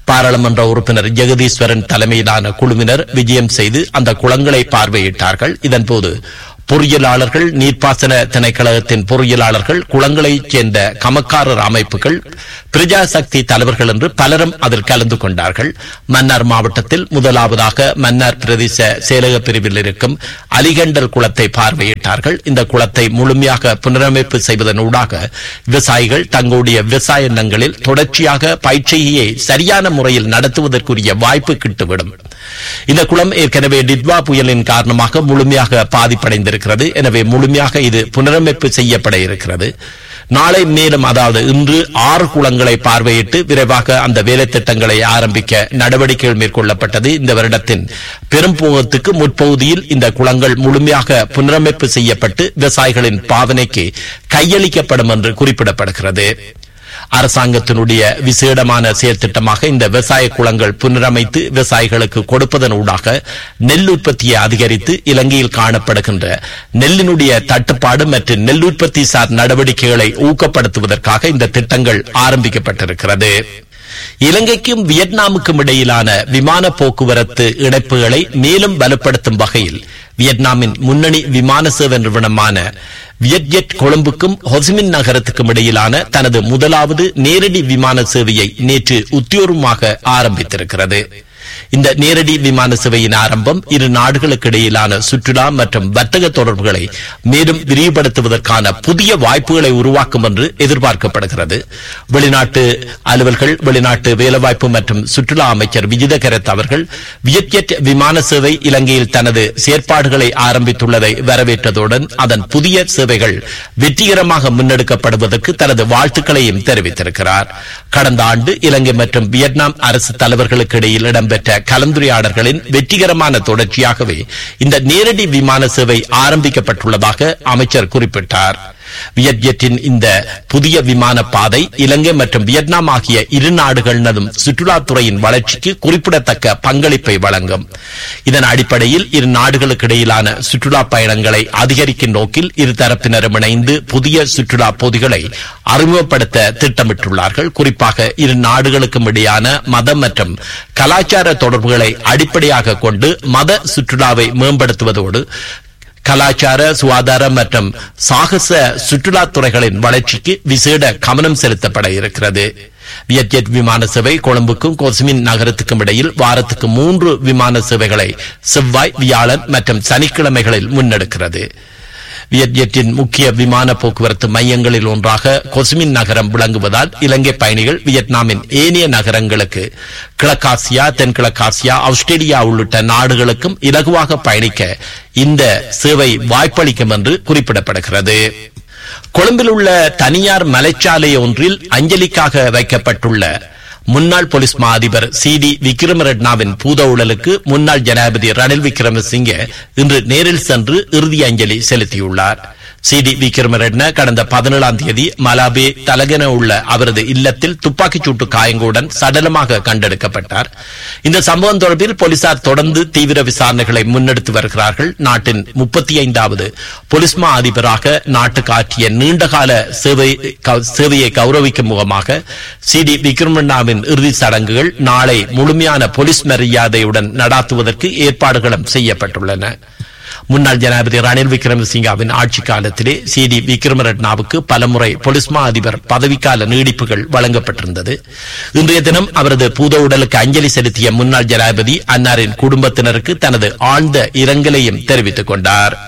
Speaker 1: பாராளுமன்ற உறுப்பினர் ஜெகதீஸ்வரன் தலைமையிலான குழுவினர் விஜயம் செய்து அந்த குளங்களை பார்வையிட்டார்கள் இதன்போது பொறியியலாளர்கள் நீர்ப்பாசன திணைக்களகத்தின் பொறியியலாளர்கள் குளங்களைச் சேர்ந்த கமக்காரர் அமைப்புகள் பிரஜா சக்தி தலைவர்கள் என்று பலரும் அதில் கலந்து கொண்டார்கள் மன்னார் மாவட்டத்தில் முதலாவதாக மன்னார் பிரதேச செயலக பிரிவில் இருக்கும் அலிகண்டல் குளத்தை பார்வையிட்டார்கள் இந்த குளத்தை முழுமையாக புனரமைப்பு செய்வதனூடாக விவசாயிகள் தங்களுடைய விவசாய நிலங்களில் தொடர்ச்சியாக பயிற்சியை சரியான முறையில் நடத்துவதற்குரிய வாய்ப்பு கிட்டுவிடும் இந்த குளம் ஏற்கனவே டிட்வா புயலின் காரணமாக முழுமையாக பாதிப்படைந்திருக்கிறது எனவே முழுமையாக இது புனரமைப்பு செய்யப்பட இருக்கிறது நாளை மேலும் அதாவது இன்று ஆறு குளங்களை பார்வையிட்டு விரைவாக அந்த வேலை திட்டங்களை ஆரம்பிக்க நடவடிக்கைகள் மேற்கொள்ளப்பட்டது இந்த வருடத்தின் பெரும்போகத்துக்கு முற்பகுதியில் இந்த குளங்கள் முழுமையாக புனரமைப்பு செய்யப்பட்டு விவசாயிகளின் பாவனைக்கு கையளிக்கப்படும் என்று குறிப்பிடப்படுகிறது அரசாங்கத்தினுடைய விசேடமான செயற்திட்டமாக இந்த விவசாய குளங்கள் புனரமைத்து விவசாயிகளுக்கு கொடுப்பதனூடாக நெல் உற்பத்தியை அதிகரித்து இலங்கையில் காணப்படுகின்ற நெல்லினுடைய தட்டுப்பாடு மற்றும் நெல் உற்பத்தி சார் நடவடிக்கைகளை ஊக்கப்படுத்துவதற்காக இந்த திட்டங்கள் ஆரம்பிக்கப்பட்டிருக்கிறது இலங்கைக்கும் வியட்நாமுக்கும் இடையிலான விமான போக்குவரத்து இணைப்புகளை மேலும் பலப்படுத்தும் வகையில் வியட்நாமின் முன்னணி விமான சேவை நிறுவனமான வியட்ஜெட் கொழும்புக்கும் ஹொசிமின் நகரத்துக்கும் இடையிலான தனது முதலாவது நேரடி விமான சேவையை நேற்று உத்தியோகமாக ஆரம்பித்திருக்கிறது இந்த நேரடி விமான சேவையின் ஆரம்பம் இரு நாடுகளுக்கு இடையிலான சுற்றுலா மற்றும் வர்த்தக தொடர்புகளை மேலும் விரிவுபடுத்துவதற்கான புதிய வாய்ப்புகளை உருவாக்கும் என்று எதிர்பார்க்கப்படுகிறது வெளிநாட்டு அலுவல்கள் வெளிநாட்டு வேலைவாய்ப்பு மற்றும் சுற்றுலா அமைச்சர் விஜித கரத் அவர்கள் வியட்ஜெட் விமான சேவை இலங்கையில் தனது செயற்பாடுகளை ஆரம்பித்துள்ளதை வரவேற்றதுடன் அதன் புதிய சேவைகள் வெற்றிகரமாக முன்னெடுக்கப்படுவதற்கு தனது வாழ்த்துக்களையும் தெரிவித்திருக்கிறார் கடந்த ஆண்டு இலங்கை மற்றும் வியட்நாம் அரசு தலைவர்களுக்கு இடையில் இடம்பெற்ற கலந்துரையாடல்களின் வெற்றிகரமான தொடர்ச்சியாகவே இந்த நேரடி விமான சேவை ஆரம்பிக்கப்பட்டுள்ளதாக அமைச்சர் குறிப்பிட்டார் வியட்ஜெட்டின் இந்த புதிய விமான பாதை இலங்கை மற்றும் வியட்நாம் ஆகிய இரு நாடுகளினதும் சுற்றுலாத்துறையின் வளர்ச்சிக்கு குறிப்பிடத்தக்க பங்களிப்பை வழங்கும் இதன் அடிப்படையில் இரு நாடுகளுக்கு இடையிலான சுற்றுலா பயணங்களை அதிகரிக்கும் நோக்கில் இரு தரப்பினரும் இணைந்து புதிய சுற்றுலா பொதிகளை அறிமுகப்படுத்த திட்டமிட்டுள்ளார்கள் குறிப்பாக இரு நாடுகளுக்கும் இடையான மதம் மற்றும் கலாச்சார தொடர்புகளை அடிப்படையாக கொண்டு மத சுற்றுலாவை மேம்படுத்துவதோடு கலாச்சார சுகாதார மற்றும் சாகச சுற்றுலாத் துறைகளின் வளர்ச்சிக்கு விசேட கவனம் செலுத்தப்பட இருக்கிறது வியட்ஜெட் விமான சேவை கொழும்புக்கும் கொஸ்மின் நகரத்துக்கும் இடையில் வாரத்துக்கு மூன்று விமான சேவைகளை செவ்வாய் வியாழன் மற்றும் சனிக்கிழமைகளில் முன்னெடுக்கிறது வியட்ஜெட்டின் முக்கிய விமான போக்குவரத்து மையங்களில் ஒன்றாக கொஸ்மின் நகரம் விளங்குவதால் இலங்கை பயணிகள் வியட்நாமின் ஏனைய நகரங்களுக்கு கிழக்காசியா தென்கிழக்காசியா ஆஸ்திரேலியா உள்ளிட்ட நாடுகளுக்கும் இலகுவாக பயணிக்க இந்த சேவை வாய்ப்பளிக்கும் என்று குறிப்பிடப்படுகிறது கொழும்பில் உள்ள தனியார் மலைச்சாலை ஒன்றில் அஞ்சலிக்காக வைக்கப்பட்டுள்ள முன்னாள் போலீஸ் மா அதிபர் சி டி விக்ரமரெட்னாவின் பூத உடலுக்கு முன்னாள் ஜனாதிபதி ரணில் விக்ரமசிங்கே இன்று நேரில் சென்று இறுதி அஞ்சலி செலுத்தியுள்ளார் சி டி விக்ரமரெட்ன கடந்த பதினேழாம் தேதி மலாபே தலகென உள்ள அவரது இல்லத்தில் துப்பாக்கிச் சூட்டு காயங்களுடன் சடலமாக கண்டெடுக்கப்பட்டார் இந்த சம்பவம் தொடர்பில் போலீசார் தொடர்ந்து தீவிர விசாரணைகளை முன்னெடுத்து வருகிறார்கள் நாட்டின் முப்பத்தி ஐந்தாவது போலீஸ் மா அதிபராக நாட்டுக்கு ஆற்றிய நீண்டகால சேவை சேவையை கௌரவிக்கும் முகமாக சி டி விக்ரமண்ணாவின் இறுதி சடங்குகள் நாளை முழுமையான போலீஸ் மரியாதையுடன் நடாத்துவதற்கு ஏற்பாடுகளும் செய்யப்பட்டுள்ளன முன்னாள் ஜனாதிபதி ரணில் விக்ரமசிங்காவின் ஆட்சி காலத்திலே சி டி விக்ரமரட்னாவுக்கு பலமுறை பொலிஸ்மா அதிபர் பதவிக்கால நீடிப்புகள் வழங்கப்பட்டிருந்தது இன்றைய தினம் அவரது பூத உடலுக்கு அஞ்சலி செலுத்திய முன்னாள் ஜனாதிபதி அன்னாரின் குடும்பத்தினருக்கு தனது ஆழ்ந்த இரங்கலையும் தெரிவித்துக் கொண்டார்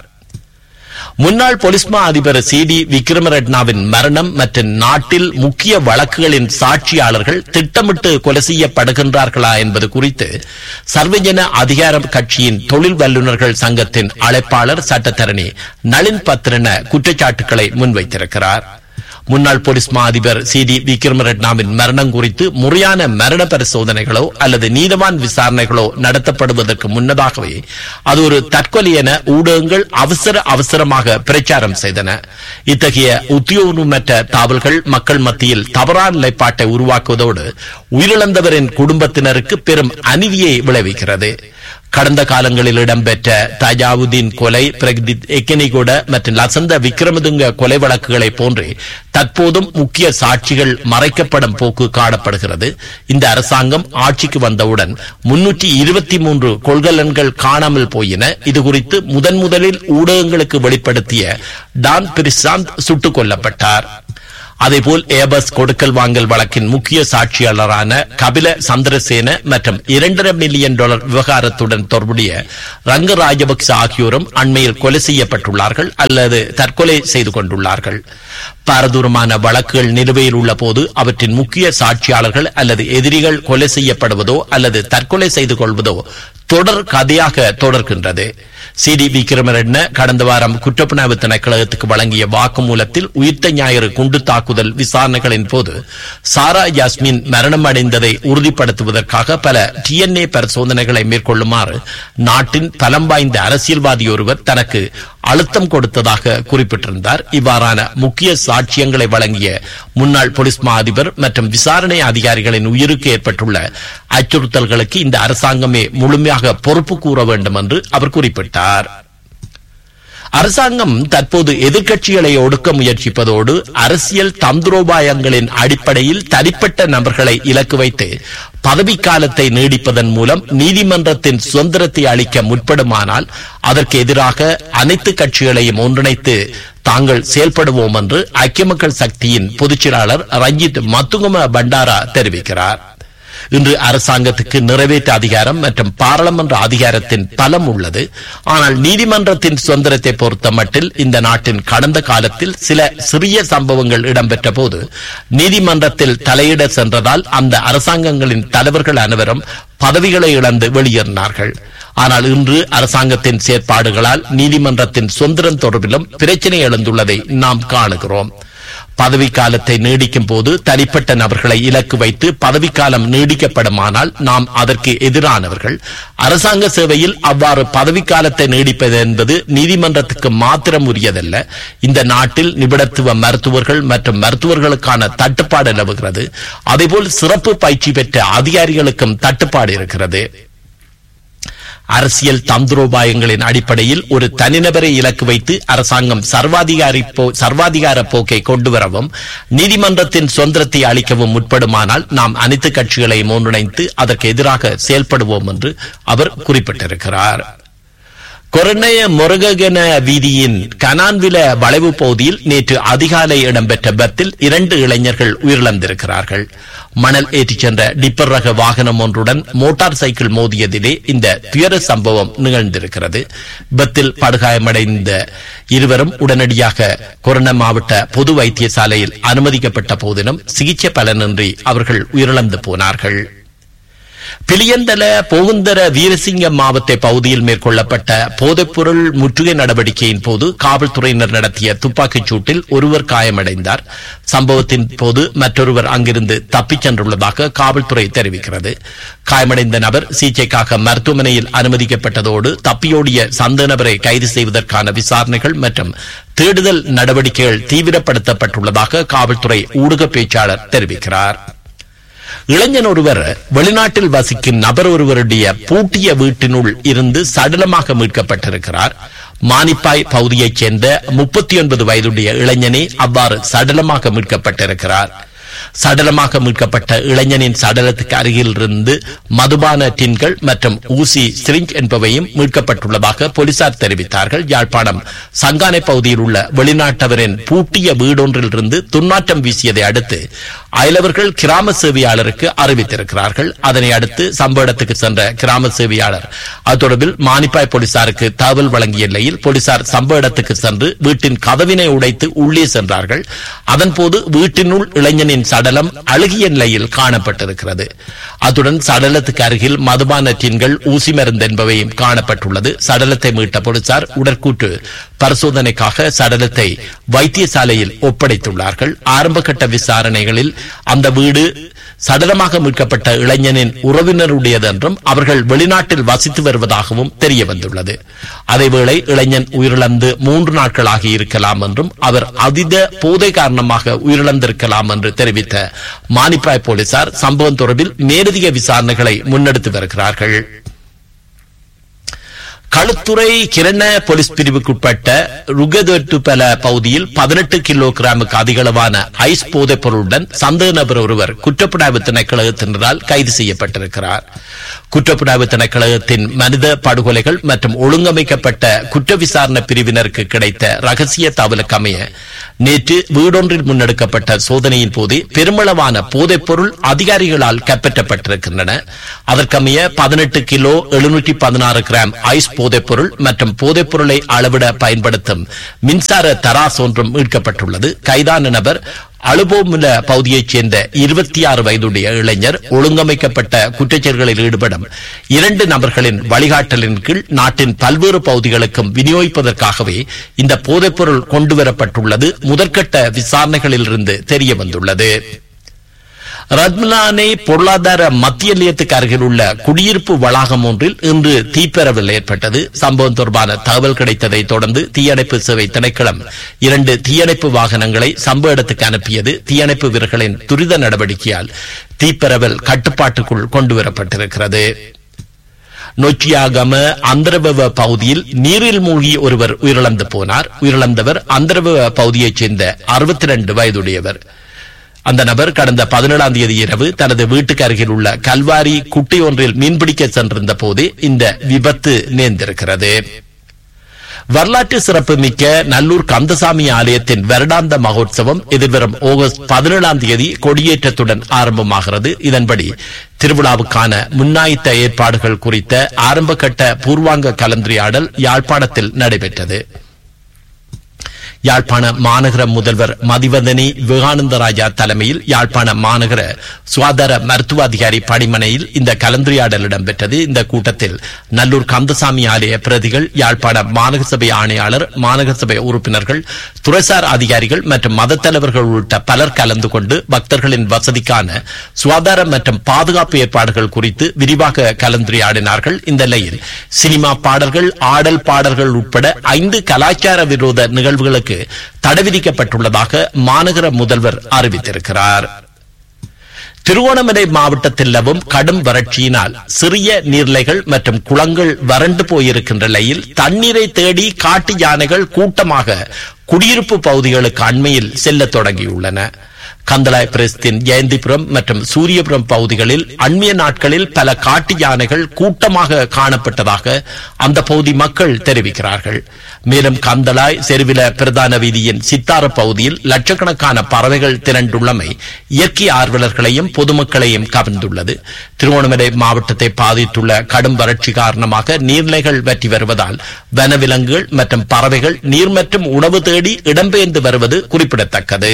Speaker 1: முன்னாள் பொலிஸ்மா அதிபர் சி டி விக்ரமரெட்னாவின் மரணம் மற்றும் நாட்டில் முக்கிய வழக்குகளின் சாட்சியாளர்கள் திட்டமிட்டு கொலை செய்யப்படுகின்றார்களா என்பது குறித்து சர்வஜன அதிகார கட்சியின் தொழில் வல்லுநர்கள் சங்கத்தின் அழைப்பாளர் சட்டத்தரணி நளின் பத்ரன குற்றச்சாட்டுகளை முன்வைத்திருக்கிறார் முன்னாள் போலீஸ் மா அதிபர் சி டி விக்ரமரெட்னாவின் மரணம் குறித்து முறையான மரண பரிசோதனைகளோ அல்லது நீதவான் விசாரணைகளோ நடத்தப்படுவதற்கு முன்னதாகவே அது ஒரு தற்கொலை என ஊடகங்கள் அவசர அவசரமாக பிரச்சாரம் செய்தன இத்தகைய உத்தியோகமற்ற தாவல்கள் மக்கள் மத்தியில் தவறான நிலைப்பாட்டை உருவாக்குவதோடு உயிரிழந்தவரின் குடும்பத்தினருக்கு பெரும் அநீதியை விளைவிக்கிறது கடந்த காலங்களில் இடம்பெற்ற தஜாவுதீன் கொலை பிரகதித் எக்கனிகோட மற்றும் லசந்த விக்ரமதுங்க கொலை வழக்குகளை போன்று தற்போதும் முக்கிய சாட்சிகள் மறைக்கப்படும் போக்கு காணப்படுகிறது இந்த அரசாங்கம் ஆட்சிக்கு வந்தவுடன் முன்னூற்றி இருபத்தி மூன்று கொள்கலன்கள் காணாமல் போயின இதுகுறித்து முதன் முதலில் ஊடகங்களுக்கு வெளிப்படுத்திய டான் பிரிசாந்த் சுட்டுக் கொல்லப்பட்டார் அதேபோல் ஏபஸ் கொடுக்கல் வாங்கல் வழக்கின் முக்கிய சாட்சியாளரான கபில சந்திரசேன மற்றும் இரண்டரை மில்லியன் டாலர் விவகாரத்துடன் தொடர்புடைய ரங்க ராஜபக்ச ஆகியோரும் அண்மையில் கொலை செய்யப்பட்டுள்ளார்கள் அல்லது தற்கொலை செய்து கொண்டுள்ளார்கள் பாரதூரமான வழக்குகள் நிலுவையில் உள்ள போது அவற்றின் முக்கிய சாட்சியாளர்கள் அல்லது எதிரிகள் கொலை செய்யப்படுவதோ அல்லது தற்கொலை செய்து கொள்வதோ தொடர் கதையாக தொடர்கின்றது சி டி விக்ரமரெட்ன கடந்த வாரம் குற்றப்புணர்வு திணைக்களத்துக்கு வழங்கிய வாக்குமூலத்தில் உயிர்த்த ஞாயிறு குண்டு தாக்குதல் விசாரணைகளின் போது சாரா யாஸ்மின் மரணம் அடைந்ததை உறுதிப்படுத்துவதற்காக பல டிஎன்ஏ பரிசோதனைகளை மேற்கொள்ளுமாறு நாட்டின் பலம் வாய்ந்த அரசியல்வாதி ஒருவர் தனக்கு அழுத்தம் கொடுத்ததாக குறிப்பிட்டிருந்தார் இவ்வாறான முக்கிய சாட்சியங்களை வழங்கிய முன்னாள் போலீஸ் மா அதிபர் மற்றும் விசாரணை அதிகாரிகளின் உயிருக்கு ஏற்பட்டுள்ள அச்சுறுத்தல்களுக்கு இந்த அரசாங்கமே முழுமையாக பொறுப்பு கூற வேண்டும் என்று அவர் குறிப்பிட்டார் அரசாங்கம் தற்போது எதிர்க்கட்சிகளை ஒடுக்க முயற்சிப்பதோடு அரசியல் தந்திரோபாயங்களின் அடிப்படையில் தனிப்பட்ட நபர்களை இலக்கு வைத்து பதவிக்காலத்தை நீடிப்பதன் மூலம் நீதிமன்றத்தின் சுதந்திரத்தை அளிக்க முற்படுமானால் அதற்கு எதிராக அனைத்து கட்சிகளையும் ஒன்றிணைத்து தாங்கள் செயல்படுவோம் என்று ஐக்கிய மக்கள் சக்தியின் பொதுச்செயலாளர் ரஞ்சித் மத்துகும பண்டாரா தெரிவிக்கிறார் இன்று அரசாங்கத்துக்கு நிறைவேற்ற அதிகாரம் மற்றும் பாராளுமன்ற அதிகாரத்தின் பலம் உள்ளது ஆனால் நீதிமன்றத்தின் சுதந்திரத்தை பொறுத்த மட்டில் இந்த நாட்டின் கடந்த காலத்தில் சில சிறிய சம்பவங்கள் இடம்பெற்ற போது நீதிமன்றத்தில் தலையிட சென்றதால் அந்த அரசாங்கங்களின் தலைவர்கள் அனைவரும் பதவிகளை இழந்து வெளியேறினார்கள் ஆனால் இன்று அரசாங்கத்தின் செயற்பாடுகளால் நீதிமன்றத்தின் சுதந்திரம் தொடர்பிலும் பிரச்சனை எழுந்துள்ளதை நாம் காணுகிறோம் பதவிக்காலத்தை நீடிக்கும் போது தனிப்பட்ட நபர்களை இலக்கு வைத்து பதவிக்காலம் நீடிக்கப்படுமானால் நாம் அதற்கு எதிரானவர்கள் அரசாங்க சேவையில் அவ்வாறு பதவிக்காலத்தை நீடிப்பது என்பது நீதிமன்றத்துக்கு மாத்திரம் உரியதல்ல இந்த நாட்டில் நிபுணத்துவ மருத்துவர்கள் மற்றும் மருத்துவர்களுக்கான தட்டுப்பாடு நிலவுகிறது அதேபோல் சிறப்பு பயிற்சி பெற்ற அதிகாரிகளுக்கும் தட்டுப்பாடு இருக்கிறது அரசியல் தந்திரோபாயங்களின் அடிப்படையில் ஒரு தனிநபரை இலக்கு வைத்து அரசாங்கம் சர்வாதிகாரி போ- சர்வாதிகார போக்கை கொண்டுவரவும் நீதிமன்றத்தின் சுதந்திரத்தை அளிக்கவும் முற்படுமானால் நாம் அனைத்து கட்சிகளையும் ஒன்றிணைத்து அதற்கு எதிராக செயல்படுவோம் என்று அவர் குறிப்பிட்டிருக்கிறார் கொரணைய முருககன வீதியின் கனான்வில வளைவு பகுதியில் நேற்று அதிகாலை இடம்பெற்ற விபத்தில் இரண்டு இளைஞர்கள் உயிரிழந்திருக்கிறார்கள் மணல் ஏற்றிச் சென்ற டிப்பர் ரக வாகனம் ஒன்றுடன் மோட்டார் சைக்கிள் மோதியதிலே இந்த துயர சம்பவம் நிகழ்ந்திருக்கிறது விபத்தில் படுகாயமடைந்த இருவரும் உடனடியாக கொரோனா மாவட்ட பொது வைத்தியசாலையில் அனுமதிக்கப்பட்ட போதிலும் சிகிச்சை பலனின்றி அவர்கள் உயிரிழந்து போனார்கள் பிளியந்தல போகுந்தர வீரசிங்கம் மாவட்ட பகுதியில் மேற்கொள்ளப்பட்ட போதைப்பொருள் முற்றுகை நடவடிக்கையின் போது காவல்துறையினர் நடத்திய துப்பாக்கிச் சூட்டில் ஒருவர் காயமடைந்தார் சம்பவத்தின் போது மற்றொருவர் அங்கிருந்து தப்பிச் சென்றுள்ளதாக காவல்துறை தெரிவிக்கிறது காயமடைந்த நபர் சிகிச்சைக்காக மருத்துவமனையில் அனுமதிக்கப்பட்டதோடு தப்பியோடிய சந்த நபரை கைது செய்வதற்கான விசாரணைகள் மற்றும் தேடுதல் நடவடிக்கைகள் தீவிரப்படுத்தப்பட்டுள்ளதாக காவல்துறை ஊடக பேச்சாளர் தெரிவிக்கிறார் இளைஞன் ஒருவர் வெளிநாட்டில் வசிக்கும் நபர் ஒருவருடைய பூட்டிய வீட்டினுள் இருந்து சடலமாக மீட்கப்பட்டிருக்கிறார் மானிப்பாய் பகுதியைச் சேர்ந்த முப்பத்தி ஒன்பது வயதுடைய இளைஞனே அவ்வாறு சடலமாக மீட்கப்பட்டிருக்கிறார் சடலமாக மீட்கப்பட்ட இளைஞனின் சடலத்துக்கு அருகில் இருந்து மதுபான டின்கள் மற்றும் ஊசி சிரிஞ்ச் என்பவையும் மீட்கப்பட்டுள்ளதாக போலீசார் தெரிவித்தார்கள் யாழ்ப்பாணம் சங்கானை பகுதியில் உள்ள வெளிநாட்டவரின் பூட்டிய வீடொன்றில் இருந்து துர்நாற்றம் வீசியதை அடுத்து அயலவர்கள் கிராம சேவையாளருக்கு அறிவித்திருக்கிறார்கள் அதனை அடுத்து சம்பவ இடத்துக்கு சென்ற கிராம சேவையாளர் அது தொடர்பில் மானிப்பாய் போலீசாருக்கு தகவல் வழங்கிய நிலையில் போலீசார் சம்பவ இடத்துக்கு சென்று வீட்டின் கதவினை உடைத்து உள்ளே சென்றார்கள் அதன்போது வீட்டினுள் இளைஞனின் சடலம் அழுகிய நிலையில் காணப்பட்டிருக்கிறது அத்துடன் சடலத்துக்கு அருகில் மதுபான டின்கள் ஊசி மருந்து என்பவையும் காணப்பட்டுள்ளது சடலத்தை மீட்ட போலீசார் உடற்கூற்று பரிசோதனைக்காக சடலத்தை வைத்தியசாலையில் ஒப்படைத்துள்ளார்கள் ஆரம்பகட்ட விசாரணைகளில் அந்த வீடு சடலமாக மீட்கப்பட்ட இளைஞனின் உறவினருடையது என்றும் அவர்கள் வெளிநாட்டில் வசித்து வருவதாகவும் தெரிய வந்துள்ளது அதேவேளை இளைஞன் உயிரிழந்து மூன்று நாட்களாகி இருக்கலாம் என்றும் அவர் அதித போதை காரணமாக உயிரிழந்திருக்கலாம் என்று தெரிவித்த மானிப்பாய் போலீசார் சம்பவம் தொடர்பில் மேலதிக விசாரணைகளை முன்னெடுத்து வருகிறார்கள் களுத்துறை கிரண போலீஸ் பிரிவுக்குட்பட்ட ருகதொட்டுபல பகுதியில் பதினெட்டு கிலோகிராமுக்கு அதிகளவான ஐஸ் போதைப் பொருளுடன் சந்தேக நபர் ஒருவர் குற்றப்புலனாய்வு திணைக்களத்தினரால் கைது செய்யப்பட்டிருக்கிறார் குற்றப்புலனாய்வு திணைக்களத்தின் மனித படுகொலைகள் மற்றும் ஒழுங்கமைக்கப்பட்ட குற்ற விசாரணை பிரிவினருக்கு கிடைத்த ரகசிய தகவலுக்கு அமைய நேற்று வீடொன்றில் முன்னெடுக்கப்பட்ட சோதனையின் போது பெருமளவான போதைப் பொருள் அதிகாரிகளால் கைப்பற்றப்பட்டிருக்கின்றன அதற்கமைய பதினெட்டு கிலோ எழுநூற்றி பதினாறு கிராம் ஐஸ் போதைப் பொருள் மற்றும் போதைப் பொருளை அளவிட பயன்படுத்தும் மின்சார தராஸ் ஒன்றும் மீட்கப்பட்டுள்ளது கைதான நபர் அலுபோமுல பகுதியைச் சேர்ந்த இருபத்தி ஆறு வயதுடைய இளைஞர் ஒழுங்கமைக்கப்பட்ட குற்றச்செயல்களில் ஈடுபடும் இரண்டு நபர்களின் வழிகாட்டலின் கீழ் நாட்டின் பல்வேறு பகுதிகளுக்கும் விநியோகிப்பதற்காகவே இந்த போதைப்பொருள் கொண்டுவரப்பட்டுள்ளது முதற்கட்ட விசாரணைகளிலிருந்து தெரிய வந்துள்ளது ரத்மலானை பொருளாதார மத்திய நிலையத்துக்கு அருகில் உள்ள குடியிருப்பு வளாகம் ஒன்றில் இன்று தீப்பரவல் ஏற்பட்டது சம்பவம் தொடர்பான தகவல் கிடைத்ததை தொடர்ந்து தீயணைப்பு சேவை திணைக்களம் இரண்டு தீயணைப்பு வாகனங்களை சம்பவ இடத்துக்கு அனுப்பியது தீயணைப்பு வீரர்களின் துரித நடவடிக்கையால் தீப்பரவல் கட்டுப்பாட்டுக்குள் கொண்டுவரப்பட்டிருக்கிறது நொச்சியாகம அந்தரவ பகுதியில் நீரில் மூழ்கி ஒருவர் உயிரிழந்து போனார் உயிரிழந்தவர் அந்தரவ பகுதியைச் சேர்ந்த அறுபத்தி ரெண்டு வயதுடையவர் அந்த நபர் கடந்த பதினேழாம் தேதி இரவு தனது வீட்டுக்கு அருகில் உள்ள கல்வாரி குட்டை ஒன்றில் மீன்பிடிக்க சென்றிருந்த போது இந்த விபத்து நேர்ந்திருக்கிறது வரலாற்று சிறப்பு மிக்க நல்லூர் கந்தசாமி ஆலயத்தின் வருடாந்த மகோத்சவம் எதிர்வரும் ஆகஸ்ட் பதினேழாம் தேதி கொடியேற்றத்துடன் ஆரம்பமாகிறது இதன்படி திருவிழாவுக்கான முன்னாயத்த ஏற்பாடுகள் குறித்த ஆரம்பகட்ட பூர்வாங்க கலந்துரையாடல் யாழ்ப்பாணத்தில் நடைபெற்றது யாழ்ப்பாண மாநகர முதல்வர் மதிவதனி விவேகானந்த ராஜா தலைமையில் யாழ்ப்பாண மாநகர சுகாதார மருத்துவ அதிகாரி பணிமனையில் இந்த கலந்துரையாடல் இடம்பெற்றது இந்த கூட்டத்தில் நல்லூர் கந்தசாமி ஆலய பிரதிகள் யாழ்ப்பாண மாநகர சபை ஆணையாளர் மாநகர சபை உறுப்பினர்கள் துறைசார் அதிகாரிகள் மற்றும் மத தலைவர்கள் உள்ளிட்ட பலர் கலந்து கொண்டு பக்தர்களின் வசதிக்கான சுகாதார மற்றும் பாதுகாப்பு ஏற்பாடுகள் குறித்து விரிவாக கலந்துரையாடினார்கள் இந்த நிலையில் சினிமா பாடல்கள் ஆடல் பாடல்கள் உட்பட ஐந்து கலாச்சார விரோத நிகழ்வுகளுக்கு தடை விதிக்கப்பட்டுள்ளதாக மாநகர முதல்வர் அறிவித்திருக்கிறார் திருவோணமலை மாவட்டத்தில் நிலவும் கடும் வறட்சியினால் சிறிய நீர்நிலைகள் மற்றும் குளங்கள் வறண்டு போயிருக்கின்ற நிலையில் தண்ணீரை தேடி காட்டு யானைகள் கூட்டமாக குடியிருப்பு பகுதிகளுக்கு அண்மையில் செல்லத் தொடங்கியுள்ளன கந்தலாய் பிரஸ்தின் ஜெயந்திபுரம் மற்றும் சூரியபுரம் பகுதிகளில் அண்மைய நாட்களில் பல காட்டு யானைகள் கூட்டமாக காணப்பட்டதாக அந்த பகுதி மக்கள் தெரிவிக்கிறார்கள் மேலும் கந்தலாய் செருவில பிரதான வீதியின் சித்தார பகுதியில் லட்சக்கணக்கான பறவைகள் திரண்டுள்ளமை இயற்கை ஆர்வலர்களையும் பொதுமக்களையும் கவர்ந்துள்ளது திருவோணமலை மாவட்டத்தை பாதித்துள்ள கடும் வறட்சி காரணமாக நீர்நிலைகள் வற்றி வருவதால் வனவிலங்குகள் மற்றும் பறவைகள் நீர் மற்றும் உணவு தேடி இடம்பெயர்ந்து வருவது குறிப்பிடத்தக்கது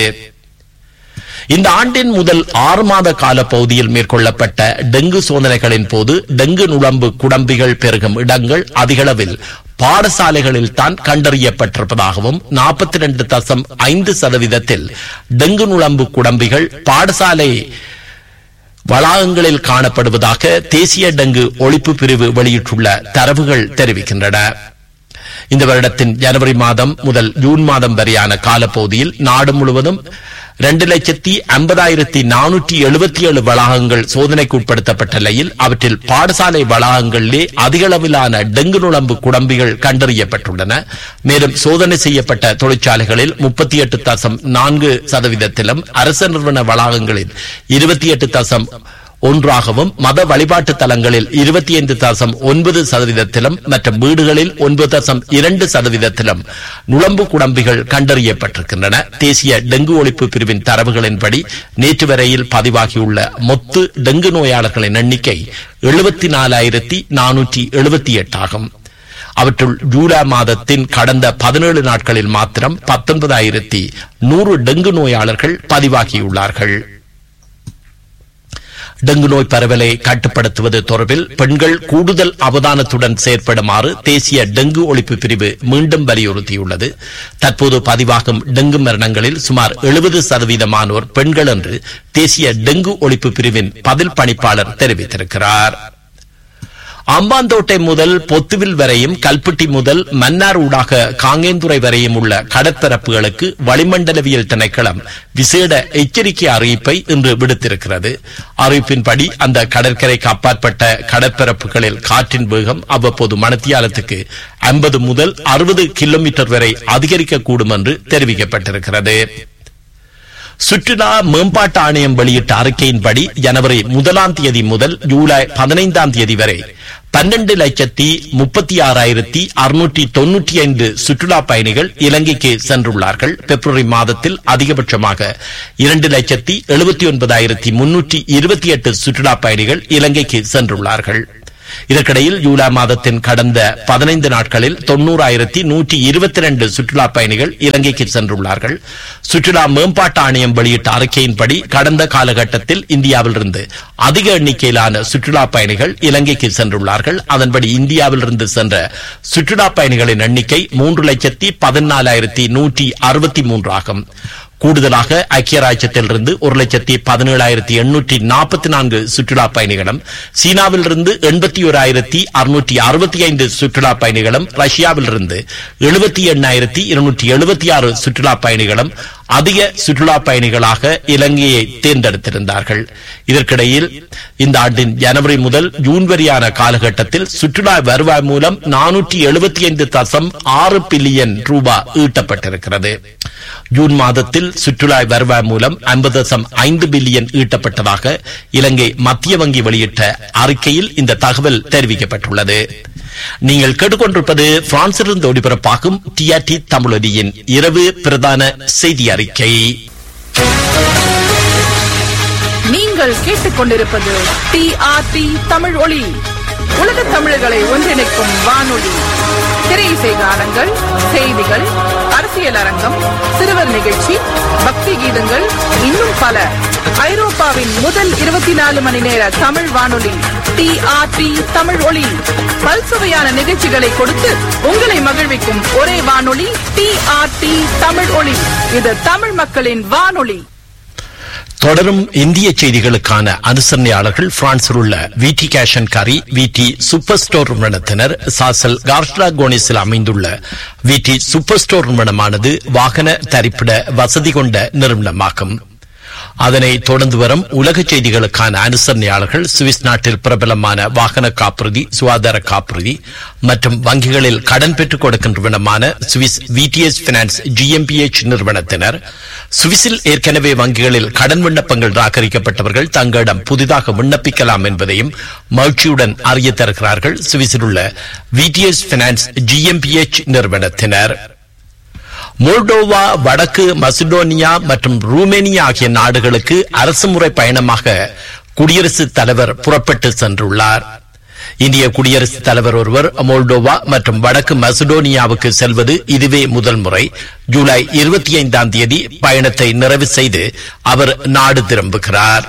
Speaker 1: இந்த ஆண்டின் முதல் ஆறு மாத கால பகுதியில் மேற்கொள்ளப்பட்ட டெங்கு சோதனைகளின் போது டெங்கு நுழம்பு குடம்பிகள் பெருகும் இடங்கள் அதிகளவில் பாடசாலைகளில் தான் கண்டறியப்பட்டிருப்பதாகவும் நாற்பத்தி ரெண்டு தசம் ஐந்து சதவீதத்தில் டெங்கு நுழம்பு குடம்பிகள் பாடசாலை வளாகங்களில் காணப்படுவதாக தேசிய டெங்கு ஒழிப்பு பிரிவு வெளியிட்டுள்ள தரவுகள் தெரிவிக்கின்றன இந்த வருடத்தின் ஜனவரி மாதம் முதல் ஜூன் மாதம் வரையான காலப்பகுதியில் நாடு முழுவதும் இரண்டு லட்சத்தி ஐம்பதாயிரத்தி நானூற்றி எழுபத்தி ஏழு வளாகங்கள் சோதனைக்கு உட்படுத்தப்பட்ட நிலையில் அவற்றில் பாடசாலை வளாகங்களிலே அதிக அளவிலான டெங்கு நுழம்பு குடம்பிகள் கண்டறியப்பட்டுள்ளன மேலும் சோதனை செய்யப்பட்ட தொழிற்சாலைகளில் முப்பத்தி எட்டு தசம் நான்கு சதவீதத்திலும் அரசு நிறுவன வளாகங்களில் இருபத்தி எட்டு தசம் ஒன்றாகவும் மத வழிபாட்டு தலங்களில் இருபத்தி ஐந்து தசம் ஒன்பது சதவீதத்திலும் மற்றும் வீடுகளில் ஒன்பது தசம் இரண்டு சதவீதத்திலும் நுழம்பு குடம்பிகள் கண்டறியப்பட்டிருக்கின்றன தேசிய டெங்கு ஒழிப்பு பிரிவின் தரவுகளின்படி நேற்று வரையில் பதிவாகியுள்ள மொத்த டெங்கு நோயாளர்களின் எண்ணிக்கை எழுபத்தி நாலாயிரத்தி நானூற்றி எழுபத்தி எட்டு ஆகும் அவற்றுள் ஜூலை மாதத்தின் கடந்த பதினேழு நாட்களில் மாத்திரம் பத்தொன்பதாயிரத்தி நூறு டெங்கு நோயாளர்கள் பதிவாகியுள்ளார்கள் டெங்கு நோய் பரவலை கட்டுப்படுத்துவது தொடர்பில் பெண்கள் கூடுதல் அவதானத்துடன் செயற்படுமாறு தேசிய டெங்கு ஒழிப்பு பிரிவு மீண்டும் வலியுறுத்தியுள்ளது தற்போது பதிவாகும் டெங்கு மரணங்களில் சுமார் எழுபது சதவீதமானோர் பெண்கள் என்று தேசிய டெங்கு ஒழிப்பு பிரிவின் பதில் பணிப்பாளர் தெரிவித்திருக்கிறார் அம்பாந்தோட்டை முதல் பொத்துவில் வரையும் கல்பட்டி முதல் மன்னார் ஊடாக காங்கேந்துறை வரையும் உள்ள கடற்பரப்புகளுக்கு வளிமண்டலவியல் திணைக்களம் விசேட எச்சரிக்கை அறிவிப்பை இன்று விடுத்திருக்கிறது அறிவிப்பின்படி அந்த கடற்கரைக்கு அப்பாற்பட்ட கடற்பரப்புகளில் காற்றின் வேகம் அவ்வப்போது மணத்தியாலத்துக்கு ஐம்பது முதல் அறுபது கிலோமீட்டர் வரை அதிகரிக்கக்கூடும் என்று தெரிவிக்கப்பட்டிருக்கிறது சுற்றுலா மேம்பாட்டு ஆணையம் வெளியிட்ட அறிக்கையின்படி ஜனவரி முதலாம் தேதி முதல் ஜூலை பதினைந்தாம் தேதி வரை பன்னெண்டு லட்சத்தி முப்பத்தி ஆறாயிரத்தி அறுநூற்றி தொன்னூற்றி ஐந்து சுற்றுலா பயணிகள் இலங்கைக்கு சென்றுள்ளார்கள் பிப்ரவரி மாதத்தில் அதிகபட்சமாக இரண்டு லட்சத்தி எழுபத்தி ஒன்பதாயிரத்தி முன்னூற்றி இருபத்தி எட்டு சுற்றுலா பயணிகள் இலங்கைக்கு சென்றுள்ளார்கள் இதற்கிடையில் ஜூலை மாதத்தின் கடந்த பதினைந்து நாட்களில் தொன்னூறாயிரத்தி நூற்றி இருபத்தி ரெண்டு சுற்றுலா பயணிகள் இலங்கைக்கு சென்றுள்ளார்கள் சுற்றுலா மேம்பாட்டு ஆணையம் வெளியிட்ட அறிக்கையின்படி கடந்த காலகட்டத்தில் இந்தியாவிலிருந்து அதிக எண்ணிக்கையிலான சுற்றுலா பயணிகள் இலங்கைக்கு சென்றுள்ளார்கள் அதன்படி இந்தியாவிலிருந்து சென்ற சுற்றுலா பயணிகளின் எண்ணிக்கை மூன்று லட்சத்தி பதினாலாயிரத்தி நூற்றி அறுபத்தி மூன்று ஆகும் கூடுதலாக ஐக்கிய ராஜ்யத்திலிருந்து ஒரு லட்சத்தி பதினேழாயிரத்தி எண்ணூற்றி நாற்பத்தி நான்கு சுற்றுலா பயணிகளும் சீனாவிலிருந்து எண்பத்தி ஓராயிரத்தி அறுநூற்றி அறுபத்தி ஐந்து சுற்றுலா பயணிகளும் ரஷ்யாவிலிருந்து எழுபத்தி எண்ணாயிரத்தி இருநூற்றி எழுபத்தி ஆறு சுற்றுலா பயணிகளும் அதிக சுற்றுலா பயணிகளாக இலங்கையை தேர்ந்தெடுத்திருந்தார்கள் இதற்கிடையில் இந்த ஆண்டின் ஜனவரி முதல் ஜூன் வரையான காலகட்டத்தில் சுற்றுலா வருவாய் மூலம் நானூற்றி எழுபத்தி ஐந்து தசம் ஆறு பில்லியன் ரூபாய் ஈட்டப்பட்டிருக்கிறது ஜூன் மாதத்தில் சுற்றுலா வருவாய் மூலம் ஐம்பது தசம் ஐந்து பில்லியன் ஈட்டப்பட்டதாக இலங்கை மத்திய வங்கி வெளியிட்ட அறிக்கையில் இந்த தகவல் தெரிவிக்கப்பட்டுள்ளது நீங்கள் கேட்டுக்கொண்டிருப்பது பிரான்சிலிருந்து ஒளிபரப்பாகும் டிஆர்டி தமிழொலியின் இரவு பிரதான செய்தி அறிக்கை
Speaker 2: நீங்கள் கேட்டுக்கொண்டிருப்பது டிஆர்டி தமிழ் ஒளி உலக தமிழர்களை ஒன்றிணைக்கும் வானொலி திரையிசை கானங்கள் செய்திகள் அரசியல் அரங்கம் சிறுவர் நிகழ்ச்சி பக்தி கீதங்கள் இன்னும் பல ஐரோப்பாவின் முதல் இருபத்தி நாலு மணி நேர தமிழ் வானொலி டிஆர்டி தமிழ் ஒளி பல்சுவையான நிகழ்ச்சிகளை கொடுத்து உங்களை மகிழ்விக்கும் ஒரே வானொலி டிஆர்டி தமிழ் ஒளி இது தமிழ் மக்களின் வானொலி
Speaker 1: தொடரும் இந்திய செய்திகளுக்கான அனுசரணையாளர்கள் பிரான்சில் உள்ள விடி கேஷன் கரி விடி சூப்பர் ஸ்டோர் நிறுவனத்தினர் சாசல் கார்ஷ்லா கோனிஸில் அமைந்துள்ள விடி சூப்பர் ஸ்டோர் நிறுவனமானது வாகன தரிப்பிட வசதி கொண்ட நிறுவனமாகும் அதனை தொடர்ந்து வரும் உலக செய்திகளுக்கான அனுசரணையாளர்கள் சுவிஸ் நாட்டில் பிரபலமான வாகன காப்புறுதி சுகாதார காப்புறுதி மற்றும் வங்கிகளில் கடன் பெற்றுக் கொடுக்கின்றவனமான சுவிஸ் விடிஎஸ் பினான்ஸ் ஜிஎம்பிஎச் நிறுவனத்தினர் சுவிஸில் ஏற்கனவே வங்கிகளில் கடன் விண்ணப்பங்கள் நிராகரிக்கப்பட்டவர்கள் தங்களிடம் புதிதாக விண்ணப்பிக்கலாம் என்பதையும் மகிழ்ச்சியுடன் அறிய தருகிறார்கள் சுவிஸில் உள்ள விடிஎஸ் பினான்ஸ் ஜிஎம்பிஎச் நிறுவனத்தினர் மோல்டோவா வடக்கு மசிடோனியா மற்றும் ரூமேனியா ஆகிய நாடுகளுக்கு அரசுமுறை பயணமாக குடியரசுத் தலைவர் புறப்பட்டு சென்றுள்ளார் இந்திய குடியரசுத் தலைவர் ஒருவர் மோல்டோவா மற்றும் வடக்கு மசிடோனியாவுக்கு செல்வது இதுவே முதல் முறை ஜூலை இருபத்தி ஐந்தாம் தேதி பயணத்தை நிறைவு செய்து அவர் நாடு திரும்புகிறார்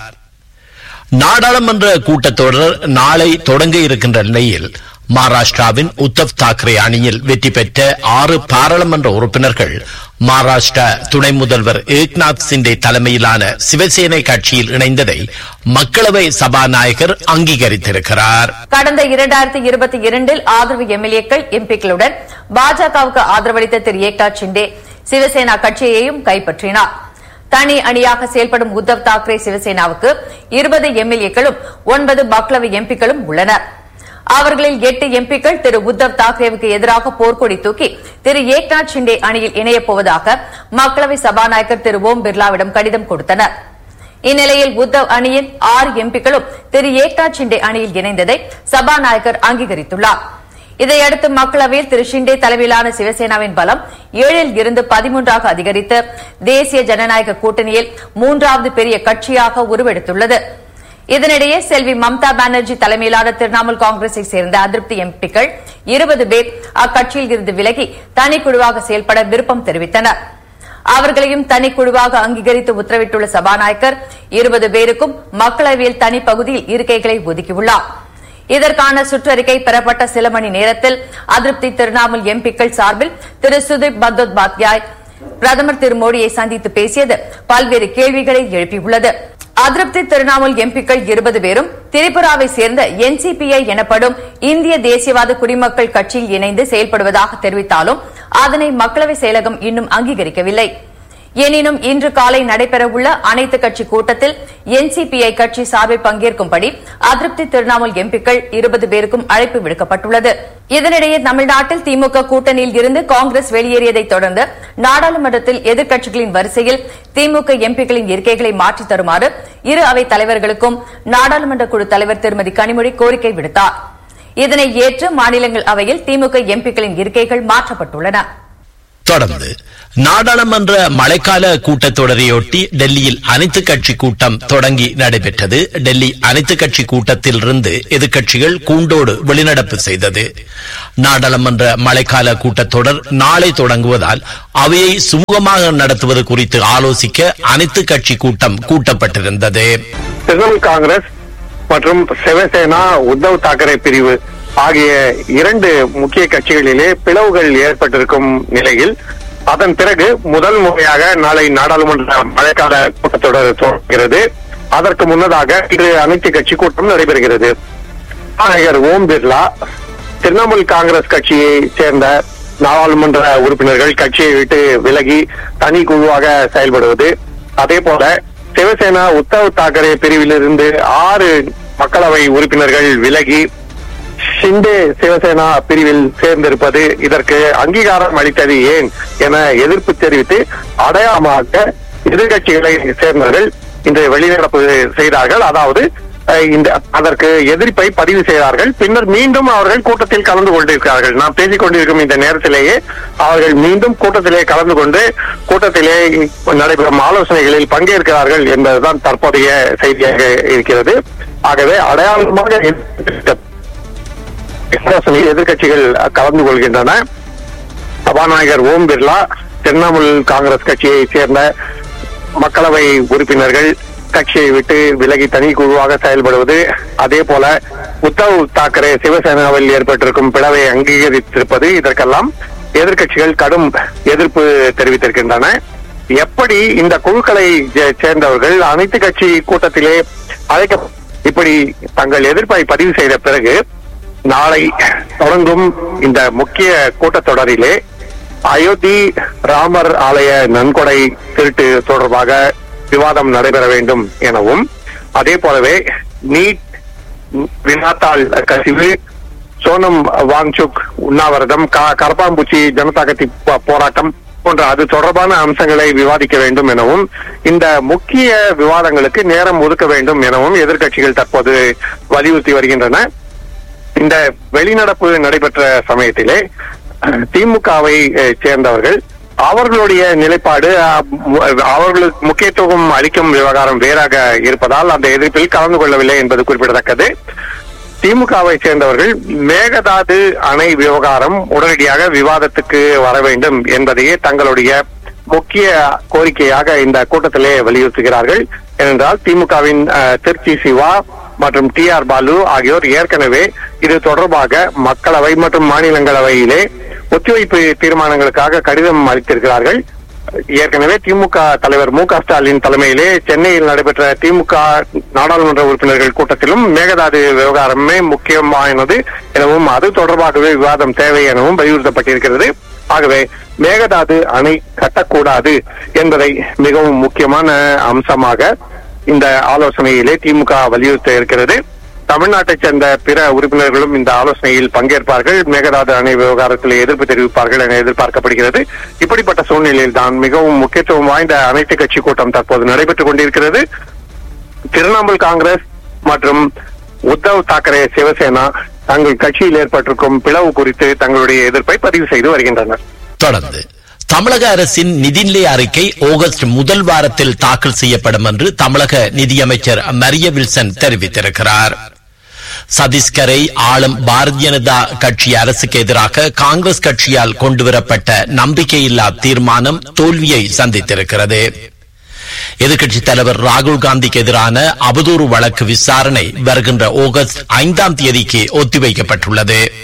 Speaker 1: நாடாளுமன்ற கூட்டத்தொடர் நாளை தொடங்க இருக்கின்ற நிலையில் மகாராஷ்டிராவின் உத்தவ் தாக்கரே அணியில் வெற்றி பெற்ற ஆறு பாராளுமன்ற உறுப்பினர்கள் மகாராஷ்டிரா துணை முதல்வர் ஏக்நாத் சிண்டே தலைமையிலான சிவசேனை கட்சியில் இணைந்ததை மக்களவை சபாநாயகர் அங்கீகரித்திருக்கிறார்
Speaker 3: கடந்த இரண்டாயிரத்தி இருபத்தி இரண்டில் ஆதரவு எம்எல்ஏக்கள் எம்பிக்களுடன் பாஜகவுக்கு ஆதரவளித்த திரு ஏக்நாத் ஷிண்டே சிவசேனா கட்சியையும் கைப்பற்றினார் தனி அணியாக செயல்படும் உத்தவ் தாக்கரே சிவசேனாவுக்கு இருபது எம்எல்ஏக்களும் ஒன்பது மக்களவை எம்பிக்களும் உள்ளனர் அவர்களில் எட்டு எம்பிக்கள் திரு உத்தவ் தாக்கரேவுக்கு எதிராக போர்க்கொடி தூக்கி திரு ஏக்நாத் ஷிண்டே அணியில் இணையப் போவதாக மக்களவை சபாநாயகர் திரு ஓம் பிர்லாவிடம் கடிதம் கொடுத்தனர் இந்நிலையில் உத்தவ் அணியின் ஆறு எம்பிக்களும் திரு ஏக்நாத் ஷிண்டே அணியில் இணைந்ததை சபாநாயகர் அங்கீகரித்துள்ளார் இதையடுத்து மக்களவையில் திரு ஷிண்டே தலைமையிலான சிவசேனாவின் பலம் ஏழில் இருந்து பதிமூன்றாக அதிகரித்து தேசிய ஜனநாயக கூட்டணியில் மூன்றாவது பெரிய கட்சியாக உருவெடுத்துள்ளது இதனிடையே செல்வி மம்தா பானர்ஜி தலைமையிலான திரிணாமுல் காங்கிரஸை சேர்ந்த அதிருப்தி எம்பிக்கள் இருபது பேர் அக்கட்சியில் இருந்து விலகி தனிக்குழுவாக செயல்பட விருப்பம் தெரிவித்தனர் அவர்களையும் தனிக்குழுவாக அங்கீகரித்து உத்தரவிட்டுள்ள சபாநாயகர் இருபது பேருக்கும் மக்களவையில் தனி பகுதியில் இருக்கைகளை ஒதுக்கியுள்ளார் இதற்கான சுற்றறிக்கை பெறப்பட்ட சில மணி நேரத்தில் அதிருப்தி திரிணாமுல் எம்பிக்கள் சார்பில் திரு சுதீப் பந்தோபாத்யாய் பிரதமர் திரு மோடியை சந்தித்து பேசியது பல்வேறு கேள்விகளை எழுப்பியுள்ளது அதிருப்தி திரிணாமுல் எம்பிக்கள் இருபது பேரும் திரிபுராவை சேர்ந்த என்சிபிஐ எனப்படும் இந்திய தேசியவாத குடிமக்கள் கட்சியில் இணைந்து செயல்படுவதாக தெரிவித்தாலும் அதனை மக்களவை செயலகம் இன்னும் அங்கீகரிக்கவில்லை எனினும் இன்று காலை நடைபெறவுள்ள அனைத்து கட்சி கூட்டத்தில் என்சிபிஐ கட்சி சார்பில் பங்கேற்கும்படி அதிருப்தி திரிணாமுல் எம்பிக்கள் இருபது பேருக்கும் அழைப்பு விடுக்கப்பட்டுள்ளது இதனிடையே தமிழ்நாட்டில் திமுக கூட்டணியில் இருந்து காங்கிரஸ் வெளியேறியதைத் தொடர்ந்து நாடாளுமன்றத்தில் எதிர்க்கட்சிகளின் வரிசையில் திமுக எம்பிக்களின் இருக்கைகளை மாற்றித் தருமாறு இரு அவைத் தலைவர்களுக்கும் நாடாளுமன்ற குழு தலைவர் திருமதி கனிமொழி கோரிக்கை விடுத்தார் இதனை ஏற்று மாநிலங்கள் அவையில் திமுக எம்பிக்களின் இருக்கைகள் மாற்றப்பட்டுள்ளன
Speaker 1: தொடர்ந்து நாடாளுமன்ற மழைக்கால கூட்டத்தொடரையொட்டி டெல்லியில் அனைத்து கட்சி கூட்டம் தொடங்கி நடைபெற்றது டெல்லி அனைத்து கட்சி கூட்டத்தில் இருந்து எதிர்க்கட்சிகள் கூண்டோடு வெளிநடப்பு செய்தது நாடாளுமன்ற மழைக்கால கூட்டத்தொடர் நாளை தொடங்குவதால் அவையை சுமூகமாக நடத்துவது குறித்து ஆலோசிக்க அனைத்து கட்சி கூட்டம் கூட்டப்பட்டிருந்தது
Speaker 4: திரிணாமுல் காங்கிரஸ் மற்றும் சிவசேனா உத்தவ் தாக்கரே பிரிவு ஆகிய இரண்டு முக்கிய கட்சிகளிலே பிளவுகள் ஏற்பட்டிருக்கும் நிலையில் அதன் பிறகு முதல் முறையாக நாளை நாடாளுமன்ற மழைக்கால கூட்டத்தொடர் தொடங்குகிறது அதற்கு முன்னதாக இன்று அனைத்து கட்சி கூட்டம் நடைபெறுகிறது ஆணையர் ஓம் பிர்லா திரிணாமுல் காங்கிரஸ் கட்சியை சேர்ந்த நாடாளுமன்ற உறுப்பினர்கள் கட்சியை விட்டு விலகி தனி குழுவாக செயல்படுவது அதே போல சிவசேனா உத்தவ் தாக்கரே பிரிவிலிருந்து ஆறு மக்களவை உறுப்பினர்கள் விலகி ஷிண்டே சிவசேனா பிரிவில் சேர்ந்திருப்பது இதற்கு அங்கீகாரம் அளித்தது ஏன் என எதிர்ப்பு தெரிவித்து அடையாளமாக எதிர்கட்சிகளை சேர்ந்தவர்கள் இன்று வெளிநடப்பு செய்தார்கள் அதாவது அஹ், இந்த அதற்கு எதிர்ப்பை பதிவு செய்தார்கள் பின்னர் மீண்டும் அவர்கள் கூட்டத்தில் கலந்து கொண்டிருக்கிறார்கள் நாம் பேசிக் கொண்டிருக்கும் இந்த நேரத்திலேயே அவர்கள் மீண்டும் கூட்டத்திலே கலந்து கொண்டு கூட்டத்திலே நடைபெறும் ஆலோசனைகளில் பங்கேற்கிறார்கள் என்பதுதான் தற்போதைய செய்தியாக இருக்கிறது ஆகவே அடையாளமாக இந்த ஆலோசனையில் எதிர்க்கட்சிகள் கலந்து கொள்கின்றன சபாநாயகர் ஓம் பிர்லா திரிணாமுல் காங்கிரஸ் கட்சியை சேர்ந்த மக்களவை உறுப்பினர்கள் கட்சியை விட்டு விலகி தனி குழுவாக செயல்படுவது அதே போல உத்தவ் தாக்கரே சிவசேனாவில் ஏற்பட்டிருக்கும் பிளவை அங்கீகரித்திருப்பது இதற்கெல்லாம் எதிர்க்கட்சிகள் கடும் எதிர்ப்பு தெரிவித்திருக்கின்றன எப்படி இந்த குழுக்களை சே- சேர்ந்தவர்கள் அனைத்து கட்சி கூட்டத்திலே அழைக்க இப்படி தங்கள் எதிர்ப்பை பதிவு செய்த பிறகு நாளை தொடங்கும் இந்த முக்கிய கூட்டத்தொடரிலே அயோத்தி ராமர் ஆலய நன்கொடை திருட்டு தொடர்பாக விவாதம் நடைபெற வேண்டும் எனவும் அதே போலவே நீட் வினாத்தாள் கசிவு சோனம் வாங்சுக் உண்ணாவிரதம் க- கரப்பாம்பூச்சி ஜனதா கட்சி போ- போராட்டம் போன்ற அது தொடர்பான அம்சங்களை விவாதிக்க வேண்டும் எனவும் இந்த முக்கிய விவாதங்களுக்கு நேரம் ஒதுக்க வேண்டும் எனவும் எதிர்க்கட்சிகள் தற்போது வலியுறுத்தி வருகின்றன இந்த வெளிநடப்பு நடைபெற்ற சமயத்திலே திமுகவை சேர்ந்தவர்கள் அவர்களுடைய நிலைப்பாடு அஹ், மு- அவர்களுக்கு முக்கியத்துவம் அளிக்கும் விவகாரம் வேறாக இருப்பதால் அந்த எதிர்ப்பில் கலந்து கொள்ளவில்லை என்பது குறிப்பிடத்தக்கது திமுகவை சேர்ந்தவர்கள் மேகதாது அணை விவகாரம் உடனடியாக விவாதத்துக்கு வர வேண்டும் என்பதையே தங்களுடைய முக்கிய கோரிக்கையாக இந்த கூட்டத்திலே வலியுறுத்துகிறார்கள் ஏனென்றால் திமுகவின் அஹ், திருச்சி சிவா மற்றும் டி ஆர் பாலு ஆகியோர் ஏற்கனவே இது தொடர்பாக மக்களவை மற்றும் மாநிலங்களவையிலே ஒத்திவைப்பு தீர்மானங்களுக்காக கடிதம் அளித்திருக்கிறார்கள் ஏற்கனவே திமுக தலைவர் மு க ஸ்டாலின் தலைமையிலே சென்னையில் நடைபெற்ற திமுக நாடாளுமன்ற உறுப்பினர்கள் கூட்டத்திலும் மேகதாது விவகாரமே முக்கியமானது எனவும் அது தொடர்பாகவே விவாதம் தேவை எனவும் வலியுறுத்தப்பட்டிருக்கிறது ஆகவே மேகதாது அணை கட்டக்கூடாது என்பதை மிகவும் முக்கியமான அம்சமாக இந்த ஆலோசனையிலே திமுக வலியுறுத்த இருக்கிறது தமிழ்நாட்டைச் சேர்ந்த பிற உறுப்பினர்களும் இந்த ஆலோசனையில் பங்கேற்பார்கள் மேகதாது அணை விவகாரத்தில் எதிர்ப்பு தெரிவிப்பார்கள் என எதிர்பார்க்கப்படுகிறது இப்படிப்பட்ட சூழ்நிலையில் தான் மிகவும் முக்கியத்துவம் வாய்ந்த அனைத்து கட்சி கூட்டம் தற்போது நடைபெற்றுக் கொண்டிருக்கிறது திரிணாமுல் காங்கிரஸ் மற்றும் உத்தவ் தாக்கரே சிவசேனா தங்கள் கட்சியில் ஏற்பட்டிருக்கும் பிளவு குறித்து தங்களுடைய எதிர்ப்பை பதிவு செய்து வருகின்றனர்
Speaker 1: தொடர்ந்து தமிழக அரசின் நிதிநிலை அறிக்கை ஆகஸ்ட் முதல் வாரத்தில் தாக்கல் செய்யப்படும் என்று தமிழக நிதியமைச்சர் மரிய வில்சன் தெரிவித்திருக்கிறார் சத்தீஸ்கரை ஆளும் பாரதிய ஜனதா கட்சி அரசுக்கு எதிராக காங்கிரஸ் கட்சியால் கொண்டுவரப்பட்ட நம்பிக்கையில்லா தீர்மானம் தோல்வியை சந்தித்திருக்கிறது எதிர்க்கட்சித் தலைவர் ராகுல் காந்திக்கு எதிரான அவதூறு வழக்கு விசாரணை வருகின்ற ஆகஸ்ட் ஐந்தாம் தேதிக்கு ஒத்திவைக்கப்பட்டுள்ளது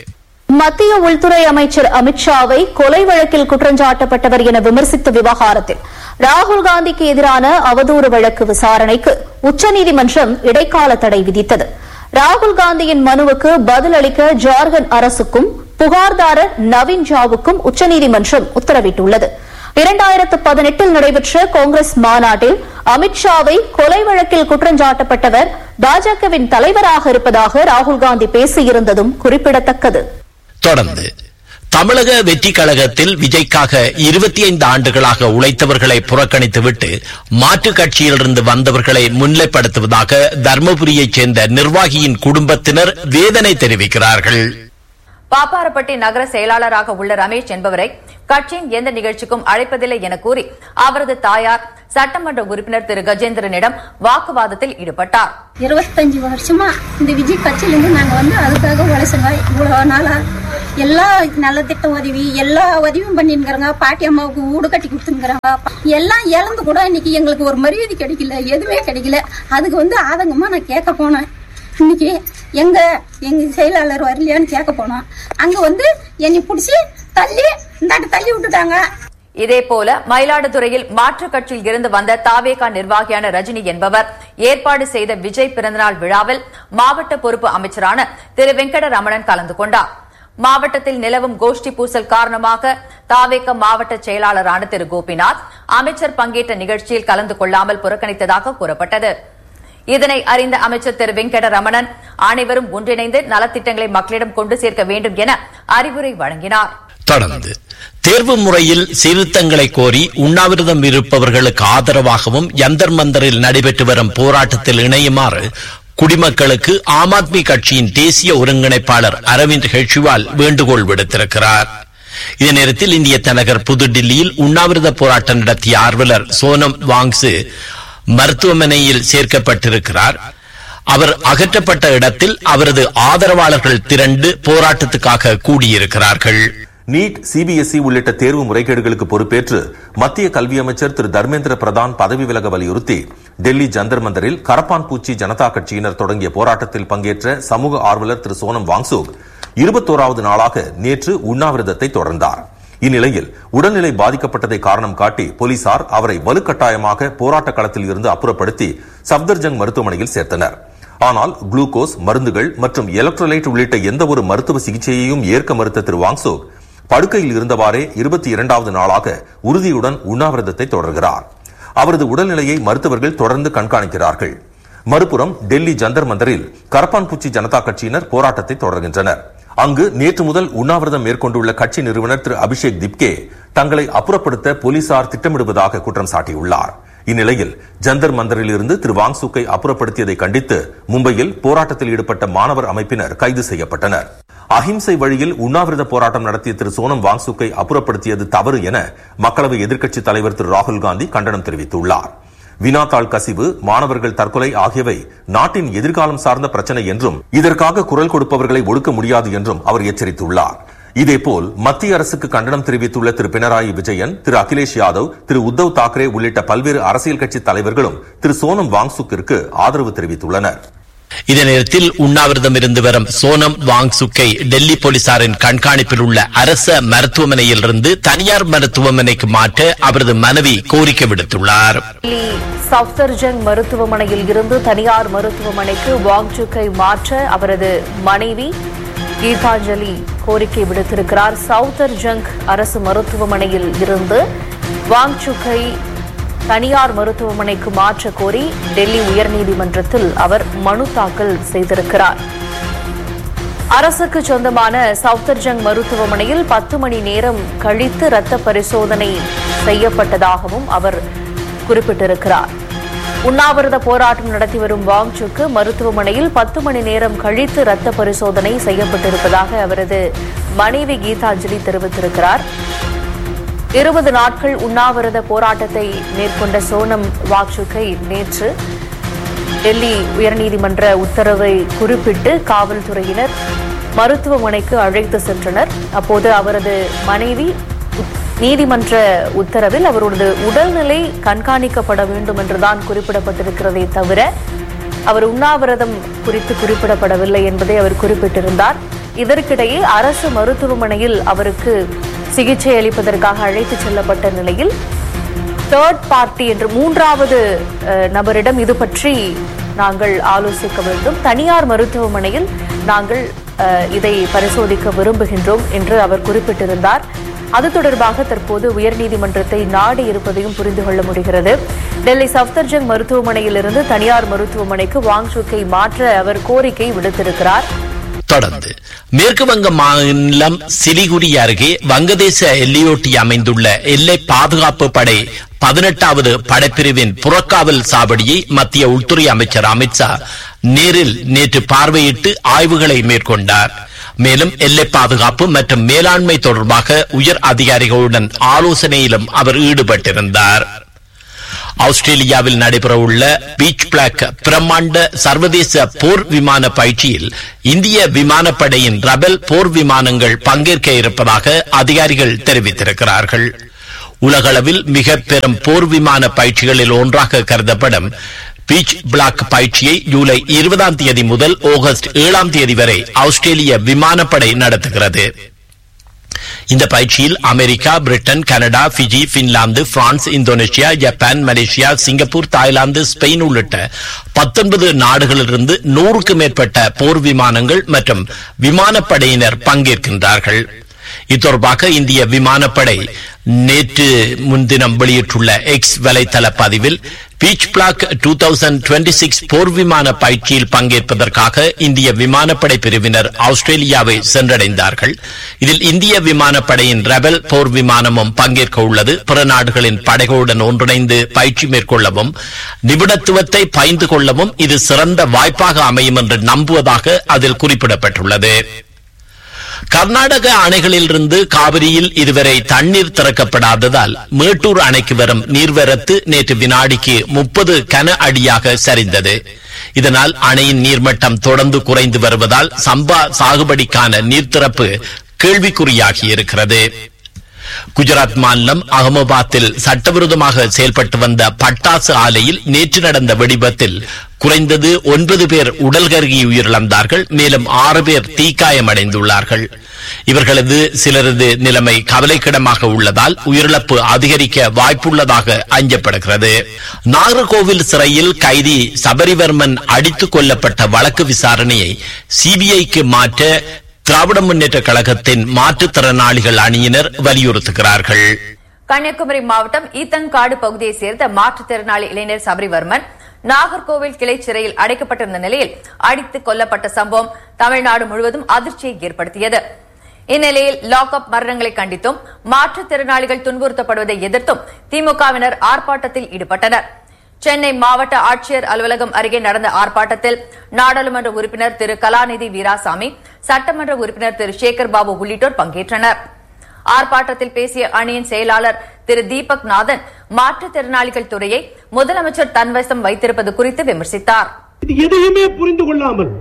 Speaker 5: மத்திய உள்துறை அமைச்சர் அமித்ஷாவை கொலை வழக்கில் குற்றஞ்சாட்டப்பட்டவர் என விமர்சித்த விவகாரத்தில் ராகுல் காந்திக்கு எதிரான அவதூறு வழக்கு விசாரணைக்கு உச்சநீதிமன்றம் இடைக்கால தடை விதித்தது ராகுல் காந்தியின் மனுவுக்கு பதிலளிக்க ஜார்க்கண்ட் அரசுக்கும் புகார்தாரர் நவீன் ஜாவுக்கும் உச்சநீதிமன்றம் உத்தரவிட்டுள்ளது இரண்டாயிரத்து பதினெட்டில் நடைபெற்ற காங்கிரஸ் மாநாட்டில் அமித்ஷாவை கொலை வழக்கில் குற்றஞ்சாட்டப்பட்டவர் பாஜகவின் தலைவராக இருப்பதாக ராகுல் காந்தி பேசியிருந்ததும் குறிப்பிடத்தக்கது
Speaker 1: தொடர்ந்து தமிழக வெற்றி கழகத்தில் விஜய்க்காக இருபத்தி ஐந்து ஆண்டுகளாக உழைத்தவர்களை புறக்கணித்துவிட்டு மாற்றுக் கட்சியிலிருந்து வந்தவர்களை முன்னிலைப்படுத்துவதாக தர்மபுரியைச் சேர்ந்த நிர்வாகியின் குடும்பத்தினர் வேதனை தெரிவிக்கிறார்கள்
Speaker 3: பாப்பாரப்பட்டி நகர செயலாளராக உள்ள ரமேஷ் என்பவரை கட்சியின் எந்த நிகழ்ச்சிக்கும் அழைப்பதில்லை என கூறி அவரது தாயார் சட்டமன்ற உறுப்பினர் திரு கஜேந்திரனிடம் வாக்குவாதத்தில் ஈடுபட்டார்
Speaker 6: இருபத்தஞ்சு வருஷமா இந்த விஜய் கட்சியிலேருந்து நாங்கள் வந்து அதுக்காக உழைச்சோங்க இவ்வளோ நாளா எல்லா நல்ல திட்ட உதவி எல்லா உதவியும் பண்ணிருக்கிறாங்க பாட்டி அம்மாவுக்கு வீடு கட்டி கொடுத்துருக்குறாங்க எல்லாம் இழந்து கூட இன்னைக்கு எங்களுக்கு ஒரு மரியாதை கிடைக்கல எதுவுமே கிடைக்கல அதுக்கு வந்து ஆதங்கமா நான் கேட்க போனேன் இன்னைக்கு எங்க எங்க செயலாளர் வரலையான்னு கேட்க போனோம் அங்க வந்து என்னை பிடிச்சி தள்ளி இந்தாட்டு தள்ளி விட்டுட்டாங்க
Speaker 3: இதேபோல மயிலாடுதுறையில் மாற்றுக் கட்சியில் இருந்து வந்த தாவேகா நிர்வாகியான ரஜினி என்பவர் ஏற்பாடு செய்த விஜய் பிறந்தநாள் விழாவில் மாவட்ட பொறுப்பு அமைச்சரான திரு வெங்கடரமணன் கலந்து கொண்டார் மாவட்டத்தில் நிலவும் கோஷ்டி பூசல் காரணமாக தாவேக மாவட்ட செயலாளரான திரு கோபிநாத் அமைச்சர் பங்கேற்ற நிகழ்ச்சியில் கலந்து கொள்ளாமல் புறக்கணித்ததாக கூறப்பட்டது இதனை அறிந்த அமைச்சர் திரு வெங்கடரமணன் அனைவரும் ஒன்றிணைந்து நலத்திட்டங்களை மக்களிடம் கொண்டு சேர்க்க வேண்டும் என அறிவுரை வழங்கினார்
Speaker 1: தொடர்ந்து தேர்வு முறையில் சீர்திருத்தங்களை கோரி உண்ணாவிரதம் இருப்பவர்களுக்கு ஆதரவாகவும் யந்தர் மந்தரில் நடைபெற்று வரும் போராட்டத்தில் இணையுமாறு குடிமக்களுக்கு ஆம் ஆத்மி கட்சியின் தேசிய ஒருங்கிணைப்பாளர் அரவிந்த் கெஜ்ரிவால் வேண்டுகோள் விடுத்திருக்கிறார் இதே நேரத்தில் இந்திய தலைநகர் புதுடில்லியில் உண்ணாவிரத போராட்டம் நடத்திய ஆர்வலர் சோனம் வாங்சு மருத்துவமனையில் சேர்க்கப்பட்டிருக்கிறார் அவர் அகற்றப்பட்ட இடத்தில் அவரது ஆதரவாளர்கள் திரண்டு போராட்டத்துக்காக கூடியிருக்கிறார்கள்
Speaker 7: நீட் சிபிஎஸ்இ உள்ளிட்ட தேர்வு முறைகேடுகளுக்கு பொறுப்பேற்று மத்திய கல்வி அமைச்சர் திரு தர்மேந்திர பிரதான் பதவி விலக வலியுறுத்தி டெல்லி ஜந்தர் மந்தரில் கரப்பான் பூச்சி ஜனதா கட்சியினர் தொடங்கிய போராட்டத்தில் பங்கேற்ற சமூக ஆர்வலர் திரு சோனம் வாங்சோக் இருபத்தோராவது நாளாக நேற்று உண்ணாவிரதத்தை தொடர்ந்தார் இந்நிலையில் உடல்நிலை பாதிக்கப்பட்டதை காரணம் காட்டி போலீசார் அவரை வலுக்கட்டாயமாக போராட்ட களத்தில் இருந்து அப்புறப்படுத்தி சப்தர்ஜங் மருத்துவமனையில் சேர்த்தனர் ஆனால் குளுக்கோஸ் மருந்துகள் மற்றும் எலக்ட்ரோலைட் உள்ளிட்ட எந்த ஒரு மருத்துவ சிகிச்சையையும் ஏற்க மறுத்த திரு வாங்சோக் படுக்கையில் இருந்தவாறே இருபத்தி இரண்டாவது நாளாக உறுதியுடன் உண்ணாவிரதத்தை தொடர்கிறார் அவரது உடல்நிலையை மருத்துவர்கள் தொடர்ந்து கண்காணிக்கிறார்கள் மறுபுறம் டெல்லி ஜந்தர் மந்தரில் கரப்பான்பூச்சி ஜனதா கட்சியினர் போராட்டத்தை தொடர்கின்றனர் அங்கு நேற்று முதல் உண்ணாவிரதம் மேற்கொண்டுள்ள கட்சி நிறுவனர் திரு அபிஷேக் திப்கே தங்களை அப்புறப்படுத்த போலீசார் திட்டமிடுவதாக குற்றம் சாட்டியுள்ளார் இந்நிலையில் ஜந்தர் மந்தரில் இருந்து திரு வாங்சுக்கை அப்புறப்படுத்தியதை கண்டித்து மும்பையில் போராட்டத்தில் ஈடுபட்ட மாணவர் அமைப்பினர் கைது செய்யப்பட்டனர் அஹிம்சை வழியில் உண்ணாவிரத போராட்டம் நடத்திய திரு சோனம் வாங்சுக்கை அப்புறப்படுத்தியது தவறு என மக்களவை எதிர்க்கட்சித் தலைவர் திரு ராகுல் காந்தி கண்டனம் தெரிவித்துள்ளார் வினாத்தாள் கசிவு மாணவர்கள் தற்கொலை ஆகியவை நாட்டின் எதிர்காலம் சார்ந்த பிரச்சனை என்றும் இதற்காக குரல் கொடுப்பவர்களை ஒடுக்க முடியாது என்றும் அவர் எச்சரித்துள்ளார் இதேபோல் மத்திய அரசுக்கு கண்டனம் தெரிவித்துள்ள திரு பினராயி விஜயன் திரு அகிலேஷ் யாதவ் திரு உத்தவ் தாக்கரே உள்ளிட்ட பல்வேறு அரசியல் கட்சி தலைவர்களும் திரு சோனம் வாங்சுக்கிற்கு ஆதரவு தெரிவித்துள்ளனர்
Speaker 1: இதே நேரத்தில் உண்ணாவிரதம் இருந்து வரும் சோனம் வாங்சுக்கை டெல்லி போலீசாரின் கண்காணிப்பில் உள்ள அரச மருத்துவமனையில் இருந்து தனியார் மருத்துவமனைக்கு மாற்ற அவரது மனைவி கோரிக்கை விடுத்துள்ளார்
Speaker 5: டெல்லி சப்தர்ஜங் மருத்துவமனையில் இருந்து தனியார் மருத்துவமனைக்கு வாங்சுக்கை மாற்ற அவரது மனைவி கீதாஞ்சலி கோரிக்கை விடுத்திருக்கிறார் சவுதர்ஜங் அரசு மருத்துவமனையில் இருந்து வாங்சுக்கை தனியார் மருத்துவமனைக்கு மாற்ற கோரி டெல்லி உயர்நீதிமன்றத்தில் அவர் மனு தாக்கல் செய்திருக்கிறார் அரசுக்கு சொந்தமான சவுத்தர்ஜங் மருத்துவமனையில் பத்து மணி நேரம் கழித்து ரத்த பரிசோதனை செய்யப்பட்டதாகவும் அவர் குறிப்பிட்டிருக்கிறார் உண்ணாவிரத போராட்டம் நடத்தி வரும் வாங்சுக்கு மருத்துவமனையில் பத்து மணி நேரம் கழித்து ரத்த பரிசோதனை செய்யப்பட்டிருப்பதாக அவரது மனைவி கீதாஞ்சலி தெரிவித்திருக்கிறார் இருபது நாட்கள் உண்ணாவிரத போராட்டத்தை மேற்கொண்ட சோனம் வாக்சுக்கை நேற்று டெல்லி உயர்நீதிமன்ற உத்தரவை குறிப்பிட்டு காவல்துறையினர் மருத்துவமனைக்கு அழைத்து சென்றனர் அப்போது அவரது மனைவி உத்- நீதிமன்ற உத்தரவில் அவரது உடல்நிலை கண்காணிக்கப்பட வேண்டும் என்றுதான் குறிப்பிடப்பட்டிருக்கிறதே தவிர அவர் உண்ணாவிரதம் குறித்து குறிப்பிடப்படவில்லை என்பதை அவர் குறிப்பிட்டிருந்தார்
Speaker 3: இதற்கிடையே அரசு மருத்துவமனையில் அவருக்கு சிகிச்சை அளிப்பதற்காக அழைத்துச் செல்லப்பட்ட நிலையில் தேர்ட் பார்ட்டி என்று மூன்றாவது அஹ், நபரிடம் இது பற்றி நாங்கள் ஆலோசிக்க வேண்டும் தனியார் மருத்துவமனையில் நாங்கள் அஹ், இதை பரிசோதிக்க விரும்புகின்றோம் என்று அவர் குறிப்பிட்டிருந்தார் அது தொடர்பாக தற்போது உயர்நீதிமன்றத்தை நாடி இருப்பதையும் புரிந்து கொள்ள முடிகிறது டெல்லி சப்தர்ஜங் மருத்துவமனையிலிருந்து தனியார் மருத்துவமனைக்கு வாங்சுக்கை மாற்ற அவர் கோரிக்கை விடுத்திருக்கிறார்
Speaker 1: தொடர்ந்து மேற்கு வங்க மாநிலம் சிலிகுரி அருகே வங்கதேச எல்லையொட்டி அமைந்துள்ள எல்லை பாதுகாப்பு படை பதினெட்டாவது படைப்பிரிவின் புறக்காவல் சாவடியை மத்திய உள்துறை அமைச்சர் அமித்ஷா நேரில் நேற்று பார்வையிட்டு ஆய்வுகளை மேற்கொண்டார் மேலும் எல்லை பாதுகாப்பு மற்றும் மேலாண்மை தொடர்பாக உயர் அதிகாரிகளுடன் ஆலோசனையிலும் அவர் ஈடுபட்டிருந்தார் ஆஸ்திரேலியாவில் நடைபெறவுள்ள பீச் பிளாக் பிரம்மாண்ட சர்வதேச போர் விமான பயிற்சியில் இந்திய விமானப்படையின் ரபல் போர் விமானங்கள் பங்கேற்க இருப்பதாக அதிகாரிகள் தெரிவித்திருக்கிறார்கள் உலகளவில் மிக பெரும் போர் விமான பயிற்சிகளில் ஒன்றாக கருதப்படும் பீச் பிளாக் பயிற்சியை ஜூலை இருபதாம் தேதி முதல் ஆகஸ்ட் ஏழாம் தேதி வரை ஆஸ்திரேலிய விமானப்படை நடத்துகிறது இந்த பயிற்சியில் America Britain Canada Fiji Finland France Indonesia Japan Malaysia Singapore Thailand Spain உள்ளிட்ட பத்தொன்பது நாடுகளிலிருந்து நூறுக்கும் மேற்பட்ட போர் விமானங்கள் மற்றும் விமானப்படையினர் பங்கேற்கின்றார்கள் இத்தொடர்பாக இந்திய விமானப்படை நேற்று முன்தினம் வெளியிட்டுள்ள எக்ஸ் வலைத்தள பதிவில் pitch black two thousand twenty six போர் விமான பயிற்சியில் பங்கேற்பதற்காக இந்திய விமானப்படை பிரிவினர் ஆஸ்திரேலியாவை சென்றடைந்தார்கள் இதில் இந்திய விமானப்படையின் ரெபல் போர் விமானமும் பங்கேற்க உள்ளது பிற நாடுகளின் படைகளுடன் ஒன்றிணைந்து பயிற்சி மேற்கொள்ளவும் நிபுணத்துவத்தை பயின்று கொள்ளவும் இது சிறந்த வாய்ப்பாக அமையும் என்று நம்புவதாக அதில் குறிப்பிடப்பட்டுள்ளது கர்நாடக அணைகளிலிருந்து காவிரியில் இதுவரை தண்ணீர் திறக்கப்படாததால் மேட்டூர் அணைக்கு வரும் நீர்வரத்து நேற்று வினாடிக்கு முப்பது கன அடியாக சரிந்தது இதனால் அணையின் நீர்மட்டம் தொடர்ந்து குறைந்து வருவதால் சம்பா சாகுபடிக்கான நீர் திறப்பு கேள்விக்குறியாகி இருக்கிறது குஜராத் மாநிலம் அகமதாபாத்தில் சட்டவிரோதமாக செயல்பட்டு வந்த பட்டாசு ஆலையில் நேற்று நடந்த வெடிபத்தில் குறைந்தது ஒன்பது பேர் உடல் கருகி உயிரிழந்தார்கள் மேலும் ஆறு பேர் தீக்காயமடைந்துள்ளார்கள் இவர்களது சிலரது நிலைமை கவலைக்கிடமாக உள்ளதால் உயிரிழப்பு அதிகரிக்க வாய்ப்புள்ளதாக அஞ்சப்படுகிறது நாகர்கோவில் சிறையில் கைதி சபரிவர்மன் அடித்துக் கொல்லப்பட்ட வழக்கு விசாரணையை சிபிஐக்கு மாற்ற திராவிட முன்னேற்ற கழகத்தின் மாற்றுத்திறனாளிகள் அணியினர் வலியுறுத்துகிறார்கள்
Speaker 3: கன்னியாகுமரி மாவட்டம் ஈத்தங்காடு பகுதியைச் சேர்ந்த மாற்றுத்திறனாளி இளைஞர் சபரிவர்மன் நாகர்கோவில் கிளை சிறையில் அடைக்கப்பட்டிருந்த நிலையில் அடித்துக் கொல்லப்பட்ட சம்பவம் தமிழ்நாடு முழுவதும் அதிர்ச்சியை ஏற்படுத்தியது இந்நிலையில் லாக்அப் மரணங்களை கண்டித்தும் மாற்றுத்திறனாளிகள் துன்புறுத்தப்படுவதை எதிர்த்தும் திமுகவினர் ஆர்ப்பாட்டத்தில் ஈடுபட்டனர் சென்னை மாவட்ட ஆட்சியர் அலுவலகம் அருகே நடந்த ஆர்ப்பாட்டத்தில் நாடாளுமன்ற உறுப்பினர் திரு கலாநிதி வீராசாமி சட்டமன்ற உறுப்பினர் திரு சேகர் பாபு உள்ளிட்டோர் பங்கேற்றனர் ஆர்ப்பாட்டத்தில் பேசிய அணியின் செயலாளர் திரு தீபக் நாதன் மாற்றுத்திறனாளிகள் துறையை முதலமைச்சர் தன்வசம் வைத்திருப்பது குறித்து விமர்சித்தார்
Speaker 8: இது எதையுமே புரிந்து கொள்ளாமல்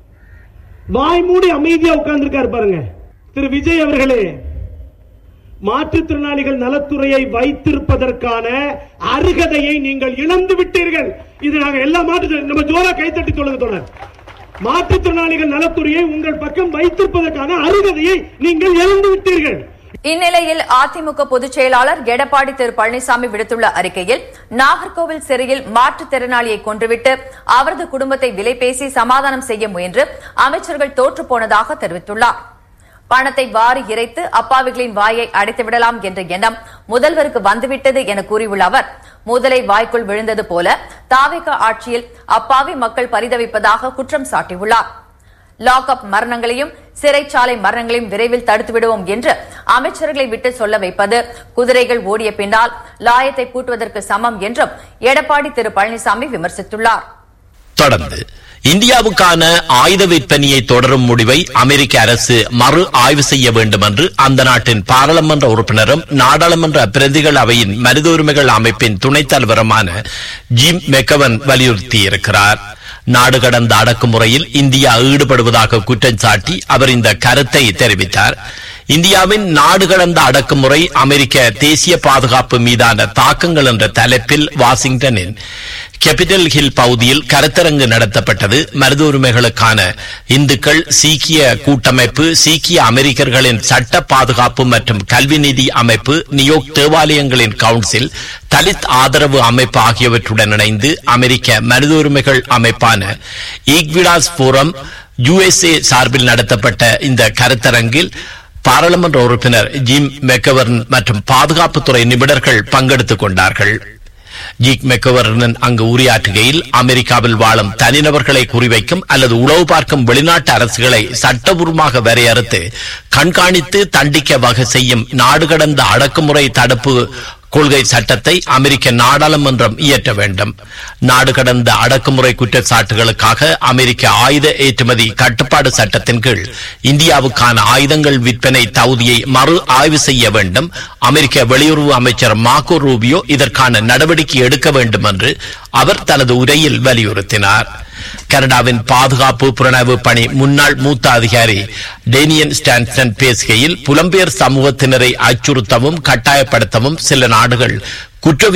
Speaker 8: வாய் மூடி அமைதியா உட்கார்ந்திருக்காரு பாருங்க திரு விஜய் அவர்களே மாற்றுத்திறனாளிகள் நலத்துறையை வைத்திருப்பதற்கான அருகதையை நீங்கள் இழந்து விட்டீர்கள் இது நாங்க எல்லா மாற்று நம்ம ஜோரா கைத்தட்டி சொல்லுங்க தொடர் மாற்றுத்திறனாளிகள் நலத்துறையை உங்கள் பக்கம் வைத்திருப்பதற்கான அருகதையை நீங்கள் இழந்து விட்டீர்கள்
Speaker 3: இந்நிலையில் அதிமுக பொதுச் செயலாளர் எடப்பாடி திரு பழனிசாமி விடுத்துள்ள அறிக்கையில் நாகர்கோவில் சிறையில் மாற்றுத்திறனாளியை கொன்றுவிட்டு அவரது குடும்பத்தை விலை பேசி சமாதானம் செய்ய முயன்று அமைச்சர்கள் தோற்று போனதாக தெரிவித்துள்ளார் பணத்தை வாரி இறைத்து அப்பாவிகளின் வாயை அடைத்து விடலாம் என்ற எண்ணம் முதல்வருக்கு வந்துவிட்டது என கூறியுள்ள அவர் முதலை வாய்க்குள் விழுந்தது போல தாவேக ஆட்சியில் அப்பாவி மக்கள் பரிதவிப்பதாக குற்றம் சாட்டியுள்ளார் லாக்அப் மரணங்களையும் சிறைச்சாலை மரணங்களையும் விரைவில் தடுத்து விடுவோம் என்று அமைச்சர்களை விட்டு சொல்ல வைப்பது குதிரைகள் ஓடிய பின்னால் லாயத்தை பூட்டுவதற்கு சமம் என்றும் எடப்பாடி திரு பழனிசாமி விமர்சித்துள்ளார்
Speaker 1: தொடர்ந்து இந்தியாவுக்கான ஆயுத விற்பனையை தொடரும் முடிவை அமெரிக்க அரசு மறு ஆய்வு செய்ய வேண்டும் என்று அந்த நாட்டின் பாராளுமன்ற உறுப்பினரும் நாடாளுமன்ற பிரதிகள் அவையின் மனித உரிமைகள் அமைப்பின் துணைத் தலைவருமான ஜிம் மெக்கவன் வலியுறுத்தியிருக்கிறார் நாடு கடந்த அடக்குமுறையில் இந்தியா ஈடுபடுவதாக குற்றம் சாட்டி அவர் இந்த கருத்தை தெரிவித்தார் இந்தியாவின் நாடு கடந்த அடக்குமுறை அமெரிக்க தேசிய பாதுகாப்பு மீதான தாக்கங்கள் என்ற தலைப்பில் வாஷிங்டனின் கேபிட்டல் ஹில் பகுதியில் கருத்தரங்கு நடத்தப்பட்டது மருத உரிமைகளுக்கான இந்துக்கள் சீக்கிய கூட்டமைப்பு சீக்கிய அமெரிக்கர்களின் சட்ட பாதுகாப்பு மற்றும் கல்வி நிதி அமைப்பு நியோக் தேவாலயங்களின் கவுன்சில் தலித் ஆதரவு அமைப்பு ஆகியவற்றுடன் இணைந்து அமெரிக்க மனித உரிமைகள் அமைப்பான ஈக்விடாஸ் போரம் யுஎஸ்ஏ சார்பில் நடத்தப்பட்ட இந்த கருத்தரங்கில் பாராளுமன்ற உறுப்பினர் ஜிம் மெக்கவர்ன் மற்றும் பாதுகாப்புத்துறை நிபுணர்கள் பங்கெடுத்துக் கொண்டார்கள் ஜீக் மெக்கவர்னன் அங்கு உரையாற்றுகையில் அமெரிக்காவில் வாழும் தனிநபர்களை குறிவைக்கும் அல்லது உளவு பார்க்கும் வெளிநாட்டு அரசுகளை சட்டபூர்வமாக வரையறுத்து கண்காணித்து தண்டிக்க வகை செய்யும் நாடு கடந்த அடக்குமுறை தடுப்பு கொள்கை சட்டத்தை அமெரிக்க நாடாளுமன்றம் இயற்ற வேண்டும் நாடு கடந்த அடக்குமுறை குற்றச்சாட்டுகளுக்காக அமெரிக்க ஆயுத ஏற்றுமதி கட்டுப்பாடு சட்டத்தின் கீழ் இந்தியாவுக்கான ஆயுதங்கள் விற்பனை தகுதியை மறு ஆய்வு செய்ய வேண்டும் அமெரிக்க வெளியுறவு அமைச்சர் மார்கோ ரூபியோ இதற்கான நடவடிக்கை எடுக்க வேண்டும் என்று அவர் தனது உரையில் வலியுறுத்தினார் கனடாவின் பாதுகாப்பு புலனாய்வு பணி முன்னாள் மூத்த அதிகாரி டேனியன் ஸ்டான்சன் பேசுகையில் புலம்பெயர் சமூகத்தினரை அச்சுறுத்தவும் கட்டாயப்படுத்தவும் சில நாடுகள் குற்றவிய